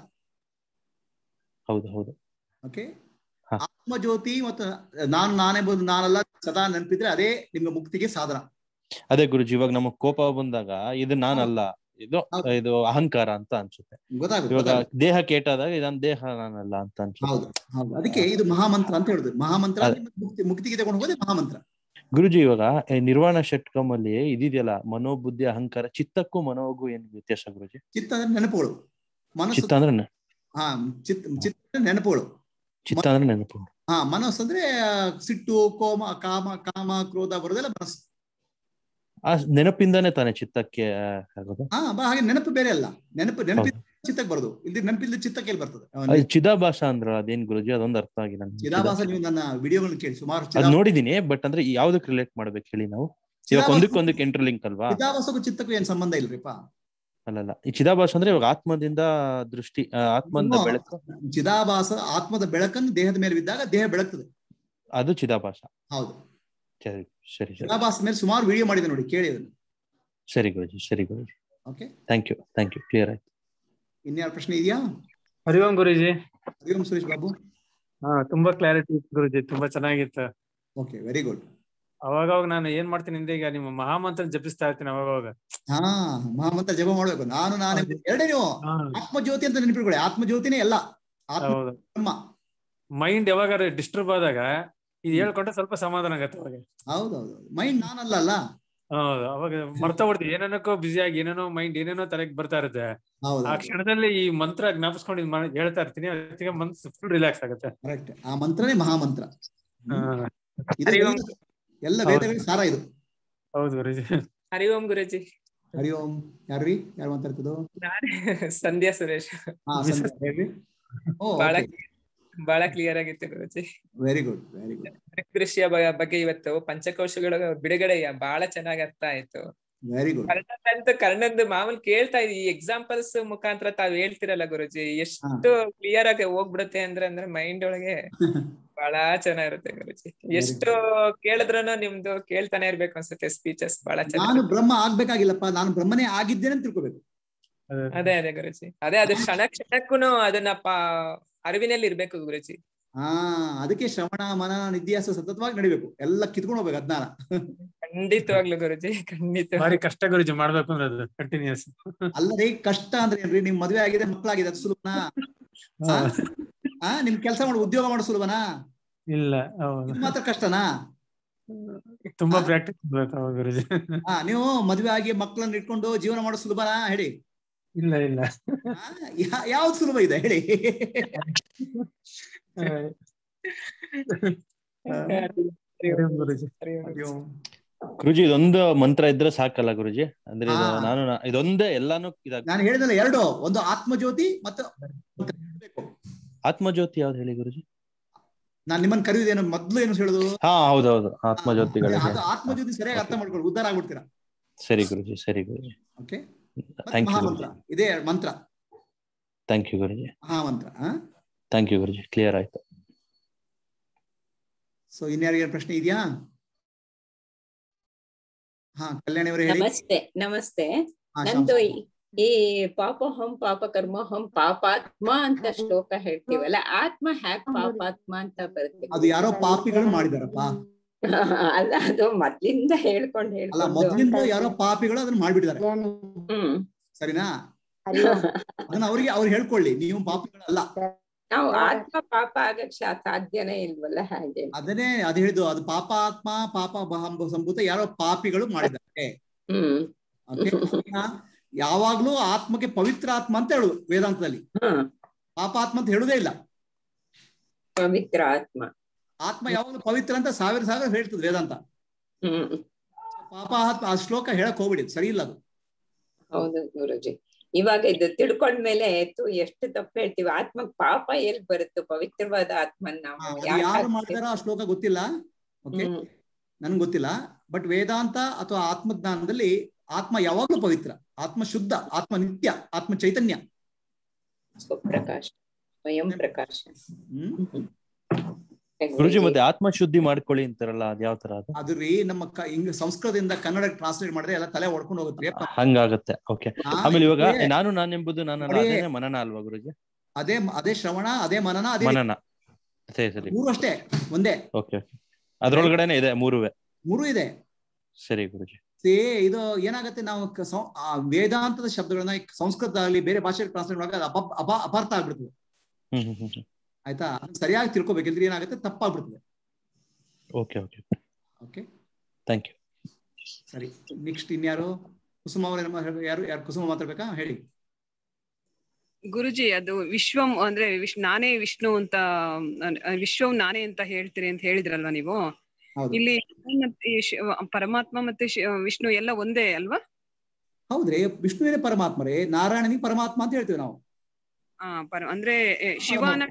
ಹೌದು ಹೌದು ಓಕೆ ಹಾ. ಆತ್ಮ ಜ್ಯೋತಿ ಮತ್ತು ನಾನು ನಾನೆಂಬುದು ನಾನಲ್ಲ ಸದಾ ನೆನಪಿದ್ರೆ ಅದೇ ನಿಮ್ಗೆ ಮುಕ್ತಿಗೆ ಸಾಧನ ಅದೇ ಗುರುಜಿ ಇವಾಗ ನಮಗ್ ಕೋಪ ಬಂದಾಗ ಇದು ನಾನಲ್ಲ ಇದು ಹೌದು. ಇದು ಅಹಂಕಾರ ಅಂತ ಅನ್ಸುತ್ತೆ ಗೊತ್ತಾಗುತ್ತೆ ಇವಾಗ ಗೊತ್ತಾಗುತ್ತೆ. ದೇಹ ಕೇಟಾದಾಗ ಇದನ್ ದೇಹ ನಾನಲ್ಲ ಅಂತ ಅನ್ಸುತ್ತೆ ಹೌದು ಹೌದು ಅದಕ್ಕೆ ಇದು ಮಹಾಮಂತ್ರ ಅಂತ ಹೇಳುದು ಮಹಾಮಂತ್ರ ಅದೇ. ನಿಮ್ಮನ್ನ ಮುಕ್ತಿ ಮುಕ್ತಿಗೆ ತಗೊಂಡು ಹೋಗೋದೇ ಮಹಾಮಂತ್ರ ಗುರುಜಿ ಇವಾಗ ಈ ನಿರ್ವಾಣ ಷಟ್ಕಂ ಅಲ್ಲಿ ಇದಿದೆಯಲ್ಲ ಮನೋಬುದ್ಧಿ ಅಹಂಕಾರ ಚಿತ್ತಕ್ಕೂ ಮನೋಗೂ ಏನ್ ವ್ಯತ್ಯಾಸ ಗುರುಜಿ ಚಿತ್ತ ಅಂದ್ರೆ ನೆನಪುಗಳು ಮನಸ್ಸು ಚಿತ್ತ ಅಂದ್ರೆ ನೆ- ಹಾ ಚಿತ್ ಚಿತ್ತ ಅಂದ್ರೆ ನೆನಪುಗಳು ಚಿತ್ತ ಅಂದ್ರೆ ನೆನಪು ಹಾ ಮನಸ್ಸು ಅಂದ್ರೆ ಆ, ಸಿಟ್ಟು ಕೋಮ ಕಾಮ ಕಾಮ ಕ್ರೋಧ ಬರೋದೆಲ್ಲ ಮನಸ್ಸು ಆ ನೆನಪಿಂದಾನೇ ತಾನೇ ಚಿತ್ತಕ್ಕೆ ಆಗೋದು ಹಾ ಬಾ ಹಾಗೆ ನೆನಪು ಬೇರೆ ಅಲ್ಲ ನೆನಪು ನೆನಪಿದ ಚಿತ್ತಕ್ಕೆ ಬರೋದು ಇಲ್ಲಿ ನೆನಪಿಲ್ಲದೆ ಚಿತ್ತಕ್ಕೆ ಎಲ್ಲಿ ಬರ್ತದೆ ಅವನಿಗೆ ಅದು ಚಿದಾಭಾಸ ಅಂದ್ರ ಅದೇನ್ ಗುರುಜಿ ಅದೊಂದ್ ಅರ್ಥ ಆಗಿಲ್ಲ ನನ್ಗೆ. ಚಿದಾಭಾಸ ನೀವು ನನ್ನ ವಿಡಿಯೋಗಳನ್ನ ಕೇಳಿ ಸುಮಾರು ಅದ್ ಚಿದಾಭಾಸ ನೋಡಿದೀನಿ ಬಟ್ ಅಂದ್ರೆ ಯಾವ್ದಕ್ ರಿಲೇಟ್ ಮಾಡ್ಬೇಕು ಹೇಳಿ ನಾವು ಇವಾಗ ಒಂದಕ್ಕೊಂದಕ್ಕೆ ಇಂಟರ್ಲಿಂಕ್ ಅಲ್ವಾ ಚಿದಾಭಾಸಕ್ಕೂ ಚಿತ್ತಕ್ಕೂ ಏನ್ ಸಂಬಂಧ ಇಲ್ರಿಪ್ಪ ಅಲ್ಲಲ್ಲ ಈ ಚಿದಾಭಾಸ ಅಂದ್ರೆ ಇವಾಗ ಆತ್ಮದಿಂದ ದೃಷ್ಟಿ ಆ, ಆತ್ಮದಿಂದ ಇನ್ನು ಬೆಳಕು ಚಿದಾಭಾಸ ಆತ್ಮದ ಬೆಳಕನ್ನು ದೇಹದ ಮೇಲೆ ಬಿದ್ದಾಗ ದೇಹ ಬೆಳಗ್ತದೆ ಅದು ಚಿದಾಭಾಸ ಹೌದು ಸರಿ ಸರಿ ಸರಿ ಚಿದಾಭಾಸ ಮೇಲೆ ಸುಮಾರು ವಿಡಿಯೋ ಮಾಡಿದೆ ನೋಡಿ ಕೇಳಿ ಅದನ್ನು ಸರಿ ಗುರುಜಿ ಸರಿ Guruji okay thank you thank you clear ಆಯ್ತು ಇನ್ಯಾರು ಪ್ರಶ್ನೆ ಇದೆಯಾ ಹರಿ ಓಂ ಗುರುಜಿ ಹರಿ ಓಂ ಸುರೇಶ್ ಬಾಬು ಹಾ ತುಂಬಾ ಕ್ಲಾರಿಟಿ ಇತ್ತು ಗುರುಜಿ ತುಂಬಾ ಚೆನ್ನಾಗಿತ್ತು ಓಕೆ ವೆರಿ ಗುಡ್ ಅವಾಗವಾಗ ನಾನು ಏನ್ ಮಾಡ್ತೀನಿ ಅಂದ್ರೆ ಈಗ ನಿಮ್ಮ ಮಹಾಮಂತ್ರ ಜಪಿಸ್ತಾ ಇರ್ತೀನಿ ಅವಾಗವಾಗ ಹಾ ಮಹಾಮಂತ್ರ ಜಪ ಮಾಡ್ಬೇಕು ನಾನು ನಾನೇ ಎರಡೇ ನೀವು ಹಾ, ಆತ್ಮಜ್ಯೋತಿ ಅಂತ ನೆನಪಿಟ್ಕೊಳ್ಳಿ ಆತ್ಮಜ್ಯೋತಿನೇ ಎಲ್ಲ ಆತ್ಮ ಹೌದು ಬ್ರಹ್ಮ ಮೈಂಡ್ ಯಾವಾಗಾರ ಡಿಸ್ಟರ್ಬ್ ಆದಾಗ ಇದು ಹೇಳ್ಕೊಂಡ್ರೆ ಸ್ವಲ್ಪ ಸಮಾಧಾನ ಆಗತ್ತೆ ಅವಾಗ ಹೌದೌದು ಮೈಂಡ್ ನಾನಲ್ಲ ಅಲ್ಲ ಹೌದು ಅವಾಗ ಮರ್ತಾ ಬಿಡ್ತೀವಿ ಏನೇನಕ್ಕೋ ಬಿಸಿ ಆಗಿ ಏನೇನೋ ಮೈಂಡ್ ಏನೇನೋ ತಲೆಗೆ ಬರ್ತಾ ಇರುತ್ತೆ ಹೌದು ಆ ಕ್ಷಣದಲ್ಲಿ ಈ ಮಂತ್ರ ಜ್ಞಾಪಿಸ್ಕೊಂಡು ಇದ್ ಮಾಡ್- ಹೇಳ್ತಾ ಇರ್ತೀನಿ ಅದಕ್ಕೆ ಮನ್ಸು ಫುಲ್ ರಿಲ್ಯಾಕ್ಸ್ ಆಗುತ್ತೆ ಕರೆಕ್ಟ್ ಆ ಮಂತ್ರನೇ ಮಹಾಮಂತ್ರ ಹಾ, ಇದು ಹರಿ ಓಂ. ಎಲ್ಲ- ಎಲ್ಲ ಹೌದು. ವೇದಗಳ ಸಾರ ಇದು ಹೌದು ಗುರುಜಿ ಹರಿ ಓಂ ಗುರುಜಿ ಹರಿ ಓಂ ಯಾರ್ರಿ ಯಾರು ಮಾತಾಡ್ತದ್ದು ನಾನೇ ಸಂಧ್ಯಾ ಸುರೇಶ್ ಹಾ ಸಂಧ್ಯಾ ಹೇಳ್ರಿ ಓ ಬಹಳ ಬಹಳ ಕ್ಲಿಯರ್ ಆಗಿತ್ತು Guruji very good very good ದೃಶ್ಯ ಬ- ಬಗ್ಗೆ ಇವತ್ತು ಪಂಚಕೋಶಗಳ ಬಿಡುಗಡೆ ಬಹಳ ಚೆನ್ನಾಗಿ ಅರ್ಥ ಆಯ್ತು ವೆರಿ ಗುಡ್ ಕರ್ಣಂದು ಕರ್ಣಂದು ಮಾಮೂಲಿ ಕೇಳ್ತಾ ಇದ್ವಿ ಈ ಎಕ್ಸಾಂಪಲ್ಸ್ ಮುಖಾಂತರ ತಾವ್ ಹೇಳ್ತಿರಲ್ಲ ಗುರುಜಿ ಎಷ್ಟು ಕ್ಲಿಯರ್ ಆಗಿ ಹೋಗ್ಬಿಡುತ್ತೆ ಅಂದ್ರೆ ಅಂದ್ರೆ ಮೈಂಡ್ ಒಳಗೆ ಬಹಳ ಚೆನ್ನಾಗಿರುತ್ತೆ ಗುರುಜಿ ಎಷ್ಟು ಕೇಳಿದ್ರೂನು ನಿಮ್ದು ಕೇಳ್ತಾನೆ ಇರ್ಬೇಕು ಅನ್ಸುತ್ತೆ ಸ್ಪೀಚಸ್ ಬಹಳ ನಾನು ಚೆನ್ನಾಗಿ ಬ್ರಹ್ಮ ಆಗ್ಬೇಕಾಗಿಲ್ಲಪ್ಪ ನಾನು ಬ್ರಹ್ಮನೇ ಆಗಿದ್ದೇನೆ ಅಂತ ತಿಳ್ಕೊಬೇಕು ಅದೇ ಅದೇ ಗುರುಜಿ ಅದೇ ಅದು ಕ್ಷಣ ಕ್ಷಣಕ್ಕೂನು ಅದನ್ನ ಪಾ ಅರಿವಿನಲ್ಲಿ ಇರ್ಬೇಕು ಗುರುಜಿ ಹಾ ಅದಕ್ಕೆ ಶ್ರವಣ ಮನ ನಿಧ್ಯಾಸ ಸತತವಾಗಿ ನಡಿಬೇಕು ಎಲ್ಲ ಕಿತ್ಕೊಂಡು ಹೋಗ್ಬೇಕು ಅಜ್ಞಾನ ಖಂಡಿತವಾಗ್ಲು ಗುರುಜಿ ಖಂಡಿತ ಭಾರಿ ಕಷ್ಟ ಗುರುಜಿ ಮಾಡ್ಬೇಕು ಅಂದ್ರೆ ಅದು ಕಂಟಿನ್ಯೂಸ್ ಅಲ್ಲದೆ ಕಷ್ಟ ಅಂದ್ರೆ ಏನ್ರಿ ನಿಮ್ ಮದ್ವೆ ಆಗಿದೆ ಮಕ್ಕಳಾಗಿದೆ ಅದು ಸುಲಭನಾ ಹಾ? ಹಾ ನಿಮ್ ಕೆಲಸ ಮಾಡೋ ಉದ್ಯೋಗ ಮಾಡೋ ಸುಲಭನಾ ಇಲ್ಲ ಹೌದು ಇದು ಮಾತ್ರ ಕಷ್ಟನಾ ತುಂಬಾ ಪ್ರಾಕ್ಟೀಸ್ ಮಾಡ್ಬೇಕು ಅವಾಗ ಗುರುಜಿ ಹಾ ನೀವು ಮದ್ವೆ ಆಗಿ ಮಕ್ಕಳನ್ನ ಇಟ್ಕೊಂಡು ಜೀವನ ಮಾಡೋ ಸುಲಭನಾ ಹೇಳಿ ಇಲ್ಲ ಇಲ್ಲ ಹಾ? ಯಾ- ಯಾವ್ದು ಸುಲಭ ಇದೆ ಹೇಳಿ ಗುರುಜಿ ಗುರುಜಿ ಇದೊಂದು ಮಂತ್ರ ಇದ್ರೆ ಸಾಕಲ್ಲ ಗುರುಜಿ ಅಂದ್ರೆ ಇದು ಹಾ. ನಾನು ನಾ- ಇದೊಂದೇ ಎಲ್ಲಾನು ಇದಾಗ ನಾನು ಹೇಳಿದಲ್ಲ ಎರಡು ಒಂದು ಆತ್ಮಜ್ಯೋತಿ ಮತ್ತು ಆತ್ಮಜ್ಯೋತಿ ಯಾವ್ದು ಹೇಳಿ ಗುರುಜಿ ನಾನು ನಿಮ್ಮನ್ನ ಕರೆಯುವುದೇನು ಮೊದ್ಲು ಏನು ಹೇಳುದು ಹಾ ಹೌದೌದು ಆತ್ಮಜ್ಯೋತಿಗಳಿಗೆ ಅದು ಆತ್ಮಜ್ಯೋತಿ ಸರಿಯಾಗಿ ಅರ್ಥ ಮಾಡ್ಕೊಳ್ಳಿ ಉದ್ಧಾರ ಆಗ್ಬಿಡ್ತೀರಾ ಸರಿ ಗುರುಜಿ ಸರಿ ಗುರುಜಿ ಓಕೆ ಥ್ಯಾಂಕ್ ಯು ಮಹಾಮಂತ್ರ ಗುರುಜಿ ಇದೇ ಮಂತ್ರ ಥ್ಯಾಂಕ್ ಯು ಗುರುಜಿ ಮಹಾಮಂತ್ರ ಥ್ಯಾಂಕ್ ಯು ಗುರುಜಿ ಕ್ಲಿಯರ್ ಆಯ್ತು ಸೊ ಇನ್ಯಾರಿಗೇನು ಪ್ರಶ್ನೆ ಇದೆಯಾ ಹಾ ಕಲ್ಯಾಣಿ ಅವರೇ ಹೇಳಿ ನಮಸ್ತೆ ನಮಸ್ತೆ ಹಾ, ನಂದು ಈ- ಈ ಪಾಪಹಂ ಪಾಪ ಕರ್ಮಹಂ ಪಾಪಾತ್ಮ ಅಂತ ಶ್ಲೋಕ ಹೇಳ್ತೀವಲ್ಲ ಆತ್ಮ ಹ್ಯಾಕ್ ಪಾಪಾತ್ಮ ಅಂತ ಬರುತ್ತೆ ಅದು ಯಾರೋ ಪಾಪಿಗಳು ಮಾಡಿದಾರಪ್ಪ ಅಲ್ಲ ಅದು ಮೊದ್ಲಿಂದ ಹೇಳ್ಕೊಂಡ್ ಅಲ್ಲ ಹೇಳ್ಕೊಂಡು ಮೊದ್ಲಿಂದ ಯಾರೋ ಪಾಪಿಗಳು ಅದನ್ನ ಮಾಡ್ಬಿಟ್ಟಿದ್ದಾರೆ ಹ್ಮ್ ಸರಿನಾ ಅದನ್ನ ಅವ್ರಿಗೆ ಅವ್ರು ಹೇಳ್ಕೊಳ್ಳಿ ನೀವು ಪಾಪಿಗಳಲ್ಲ ನಾವು ಆತ್ಮ ಪಾಪ ಆಗಕ್ ಶಾ- ಸಾಧ್ಯನೇ ಇಲ್ವಲ್ಲ ಹಾಗೆ ಅದನ್ನೇ ಅದು ಹೇಳಿದ್ದು ಅದು ಪಾಪ ಆತ್ಮ ಪಾಪ ಬಹಂಬ ಸಂಭೂತ ಯಾರೋ ಪಾಪಿಗಳು ಮಾಡಿದ್ದಾರೆ ಹ್ಮ್ Okay? ಯಾವಾಗ್ಲೂ ಆತ್ಮಕ್ಕೆ ಪವಿತ್ರ ಆತ್ಮ ಅಂತ ಹೇಳುದು ವೇದಾಂತದಲ್ಲಿ ಹ್ಮ್ ಪಾಪ ಆತ್ಮ ಅಂತ ಹೇಳುದೇ ಇಲ್ಲ ಪವಿತ್ರ ಆತ್ಮ ಆತ್ಮ ಯಾವಾಗ್ಲೂ ಪವಿತ್ರ ಅಂತ ಸಾವಿರ ಸಾವಿರ ಹೇಳ್ತದೆ ವೇದಾಂತ ಹ್ಮ್ ಪಾಪ ಆತ್ಮ ಆ ಶ್ಲೋಕ ಹೇಳಕ್ ಹೋಗ್ಬಿಡಿ ಸರಿ ಇಲ್ಲ ಅದು ಹೌದು ಗುರುಜಿ ಇವಾಗ ಇದು ತಿಳ್ಕೊಂಡ್ಮೇಲೆ ತು ಎಷ್ಟು ತಪ್ಪು ಹೇಳ್ತೀವಿ ಆತ್ಮ ಪಾಪ ಎಲ್ಲಿ ಬರುತ್ತೋ ಪವಿತ್ರವಾದ ಆತ್ಮನ್ ನಾವು ಅದು ಯಾಕ್ ಯಾರು ಹಾಕ್ತೀವಿ? ಮಾಡಿದಾರೋ ಆ ಶ್ಲೋಕ ಗೊತ್ತಿಲ್ಲ ಓಕೆ ಹ್ಮ್. ನನ್ಗೆ ಗೊತ್ತಿಲ್ಲ ಬಟ್ ವೇದಾಂತ ಅಥವಾ ಆತ್ಮಜ್ಞಾನದಲ್ಲಿ ಆತ್ಮ ಯಾವಾಗ್ಲೂ ಪವಿತ್ರ ಆತ್ಮ ಶುದ್ಧ ಆತ್ಮ ನಿತ್ಯ ಆತ್ಮ ಚೈತನ್ಯ ಸ್ವಪ್ರಕಾಶ ಸ್ವಯಂ ಪ್ರಕಾಶ ಹ್ಮ್ ಗುರುಜಿ ಮತ್ತೆ ಆತ್ಮ ಶುದ್ಧಿ ಮಾಡ್ಕೊಳ್ಳಿ ಅಂತಾರಲ್ಲ ಅದ್ ಯಾವ ತರ ಅದು ಅದು ರೀ ನಮ್ಮ ಕ- ಹಿಂಗ್ ಸಂಸ್ಕೃತದಿಂದ ಕನ್ನಡ ಟ್ರಾನ್ಸ್ಲೇಟ್ ಮಾಡಿದ್ರೆ ಎಲ್ಲ ತಲೆ ಹೊಡ್ಕೊಂಡು ಹೋಗುತ್ತೆ ಅಪ್ಪ. ಹಂಗಾಗತ್ತೆ ಓಕೆ ಹಾ, ಆಮೇಲೆ ಇವಾಗ ಇದೇ- ನಾನು ನಾನೆಂಬುದು ನಾನಲ್ಲ ನೋಡಿ. ಅದೇನೆ ಮನನ ಅಲ್ವಾ ಗುರುಜಿ ಅದೇ ಅದೇ ಶ್ರವಣ ಅದೇ ಮನನ ಅದೇ ಮನನ ಸರಿ ಸರಿ ಮೂರು ಅಷ್ಟೇ ಒಂದೇ ಓಕೆ ಓಕೆ ಅದ್ರೊಳಗಡೆನೆ ಇದೆ ಮೂರುವೆ ಮೂರು ಇದೆ ಸರಿ ಗುರುಜಿ ಸೇ ಇದು ಏನಾಗುತ್ತೆ ನಾವು ಕ- ಸಂ- ಆ ವೇದಾಂತದ ಶಬ್ದಗಳನ್ನ ಈ ಸಂಸ್ಕೃತದಲ್ಲಿ ಬೇರೆ ಭಾಷೆಗೆ ಟ್ರಾನ್ಸ್ಲೇಟ್ ಮಾಡುವಾಗ ಅದು ಅಪ ಅಪ ಅಪಾರ್ಥ ಆಗ್ಬಿಡ್ತದೆ ಹ್ಮ್ ಹ್ಮ್ ಹ್ಮ್ ಆಯ್ತಾ ಅದನ್ನ ಸರಿಯಾಗಿ ತಿಳ್ಕೊಬೇಕಿದ್ರೆ ಏನಾಗುತ್ತೆ ತಪ್ಪಾಗ್ಬಿಡ್ತದೆ okay okay okay thank you ಸರಿ ನೆಕ್ಸ್ಟ್ ಇನ್ಯಾರು ಕುಸುಮ ಅವರೇ ನಮ್ಮ ಹೇಳ್- ಯಾರು ಯಾರು ಕುಸುಮ ಮಾತಾಡ್ಬೇಕಾ ಹೇಳಿ ಗುರುಜಿ ಅದು ವಿಶ್ವಂ ಅಂದ್ರೆ ವಿಶ್ ನಾನೇ ವಿಷ್ಣು ಅಂತ ಅಹ್, ವಿಶ್ವಂ ನಾನೇ ಅಂತ ಹೇಳ್ತೀರಿ ಅಂತ ಹೇಳಿದ್ರಲ್ವಾ ನೀವು ಹೌದು ಇಲ್ಲಿ ಮತ್ತೆ ಈ ಶಿವ- ಪರಮಾತ್ಮ ಮತ್ತೆ ಶಿ- ವಿಷ್ಣು ಎಲ್ಲ ಒಂದೇ ಅಲ್ವಾ ಹೌದ್ರಿ ವಿಷ್ಣುವಿನೇ ಪರಮಾತ್ಮರೇ ನಾರಾಯಣನಿಗೆ ಪರಮಾತ್ಮ ಅಂತ ಹೇಳ್ತೀವಿ ನಾವು ಆ ಪರ ಅಂದ್ರೆ ಎ, ಶಿವನ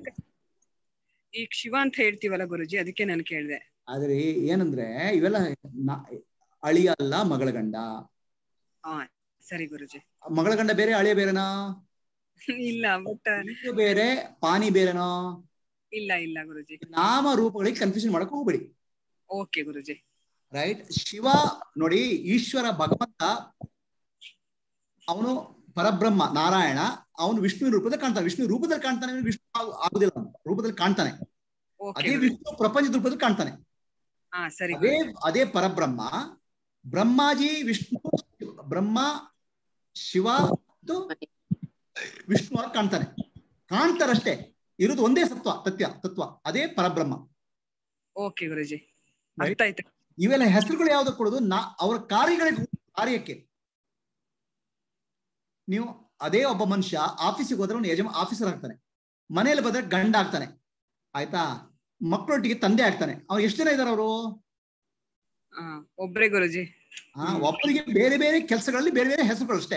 ಈಗ ಶಿವ ಅಂತ ಹೇಳ್ತೀವಲ್ಲ ಗುರುಜಿ ಅದಕ್ಕೆ ನಾನು ಕೇಳಿದೆ ಆದ್ರೆ ಏನಂದ್ರೆ ಇವೆಲ್ಲ ನಾ- ಅಳಿಯ ಅಲ್ಲ ಮಗಳ ಗಂಡ ಹಾ ಸರಿ ಗುರುಜಿ ಮಗಳ ಗಂಡ ಬೇರೆ ಅಳಿಯ ಬೇರೆನಾ ಇಲ್ಲ ಬಟ್ ಇದು ಬೇರೆ ಪಾನಿ ಬೇರೆನೋ ಇಲ್ಲ ಇಲ್ಲ ಗುರುಜಿ ನಾಮ ರೂಪಗಳಿಗೆ ಕನ್ಫ್ಯೂಷನ್ ಮಾಡಕ್ ಹೋಗ್ಬೇಡಿ ಓಕೆ ಗುರುಜಿ ರೈಟ್ ಶಿವ ನೋಡಿ ಈಶ್ವರ ಭಗವಂತ ಅವನು ಪರಬ್ರಹ್ಮ ನಾರಾಯಣ ಅವನು ವಿಷ್ಣು ರೂಪದಲ್ಲಿ ಕಾಣ್ತಾನೆ ವಿಷ್ಣು ರೂಪದಲ್ಲಿ ಕಾಣ್ತಾನೆ ಅಂದ್ರೆ ವಿಷ್ಣು ಆಗ್- ಆಗುದಿಲ್ಲ ಅವ್ನು. ರೂಪದಲ್ಲಿ ಕಾಣ್ತಾನೆ ಓಕೆ ಅದೇ ವಿಷ್ಣು ಪ್ರಪಂಚದ ರೂಪದಲ್ಲಿ ಕಾಣ್ತಾನೆ ಹಾ ಸರಿ ಅದೇ ಅದೇ ಪರಬ್ರಹ್ಮ ಬ್ರಹ್ಮಾಜಿ ವಿಷ್ಣು ಬ್ರಹ್ಮ ಶಿವ ಮತ್ತು ವಿಷ್ಣು ಆಗಿ ಕಾಣ್ತಾನೆ ಕಾಣ್ತಾರಷ್ಟೇ ಇರುವುದು ಒಂದೇ ಸತ್ವ ತತ್ವ ತತ್ವ ಅದೇ ಪರಬ್ರಹ್ಮ ಓಕೆ ಗುರುಜಿ Right? ಅರ್ಥ ಆಯ್ತು ಇವೆಲ್ಲ ಹೆಸರುಗಳು ಯಾವ್ದು ಕೊಡೋದು ನಾ ಅವರ ಕಾರ್ಯಗಳಿಗೆ ಕಾರ್ಯಕ್ಕೆ ನೀವು ಅದೇ ಒಬ್ಬ ಮನುಷ್ಯ ಆಫೀಸಿಗೆ ಹೋದ್ರೆ ಅವನು ಯಜಮ ಆಫೀಸರ್ ಆಗ್ತಾನೆ ಮನೆಯಲ್ಲಿ ಬಂದ್ರೆ ಗಂಡ ಆಗ್ತಾನೆ ಆಯ್ತಾ ಮಕ್ಕಳೊಟ್ಟಿಗೆ ತಂದೆ ಆಗ್ತಾನೆ ಅವ್ರು ಎಷ್ಟು ಜನ ಇದಾರೆ ಅವರು ಹಾ ಒಬ್ರೇ ಗುರುಜಿ ಆ ಒಬ್ಬರಿಗೆ ಬೇರೆ ಬೇರೆ ಕೆಲಸಗಳಲ್ಲಿ ಬೇರೆ ಬೇರೆ ಹೆಸರುಗಳು ಅಷ್ಟೇ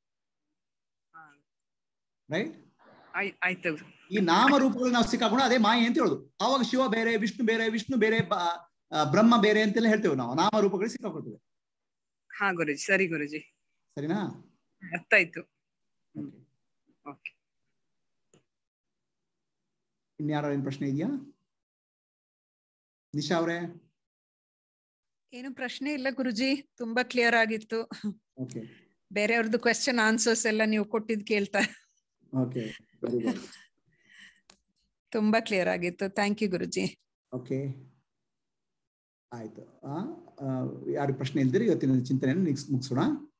ರೈಟ್ ಆಯ್- ಆಯ್ತು ಈ ನಾಮರೂಪಗಳು ನಾವು ಸಿಕ್ಕಾಕೊಂಡು ಅದೇ ಮಾಯೆ ಅಂತ ಹೇಳುದು ಆವಾಗ ಶಿವ ಬೇರೆ ವಿಷ್ಣು ಬೇರೆ ವಿಷ್ಣು ಬೇರೆ ಬ- ಆ, ಬ್ರಹ್ಮ ಬೇರೆ ಅಂತೆಲ್ಲ ಹೇಳ್ತೇವೆ ನಾವು ನಾಮರೂಪಗಳು ಸಿಕ್ಕಾಕೊಳ್ತೇವೆ ಹಾ ಗುರುಜಿ ಸರಿ ಗುರುಜಿ ಸರಿನಾ ಅರ್ಥ ಆಯ್ತು ಓಕೆ ಇನ್ಯಾರೋ ಏನ್ ಪ್ರಶ್ನೆ ಇದೆಯಾ ನಿಶಾ ಅವರೇ ಏನು ಪ್ರಶ್ನೆ ಇಲ್ಲ ಗುರುಜಿ ತುಂಬಾ ಕ್ಲಿಯರ್ ಆಗಿತ್ತು ಓಕೆ ಬೇರೆಯವ್ರದ್ದು ಕ್ವೆಶ್ಚನ್ ಆನ್ಸರ್ಸ್ ಎಲ್ಲ ನೀವು ಕೊಟ್ಟಿದ್ ಕೇಳ್ತಾ ಓಕೆ ವೆರಿ ಗುಡ್ ತುಂಬಾ ಕ್ಲಿಯರ್ ಆಗಿತ್ತು ಥ್ಯಾಂಕ್ ಯು ಗುರುಜಿ ಓಕೆ ಆಯ್ತು ಆ, ಆ, ಯಾರು ಪ್ರಶ್ನೆ ಇಲ್ದಿರಿ ಇವತ್ತಿನ ಚಿಂತನೆಯನ್ನು ಮುಗಿಸೋಣ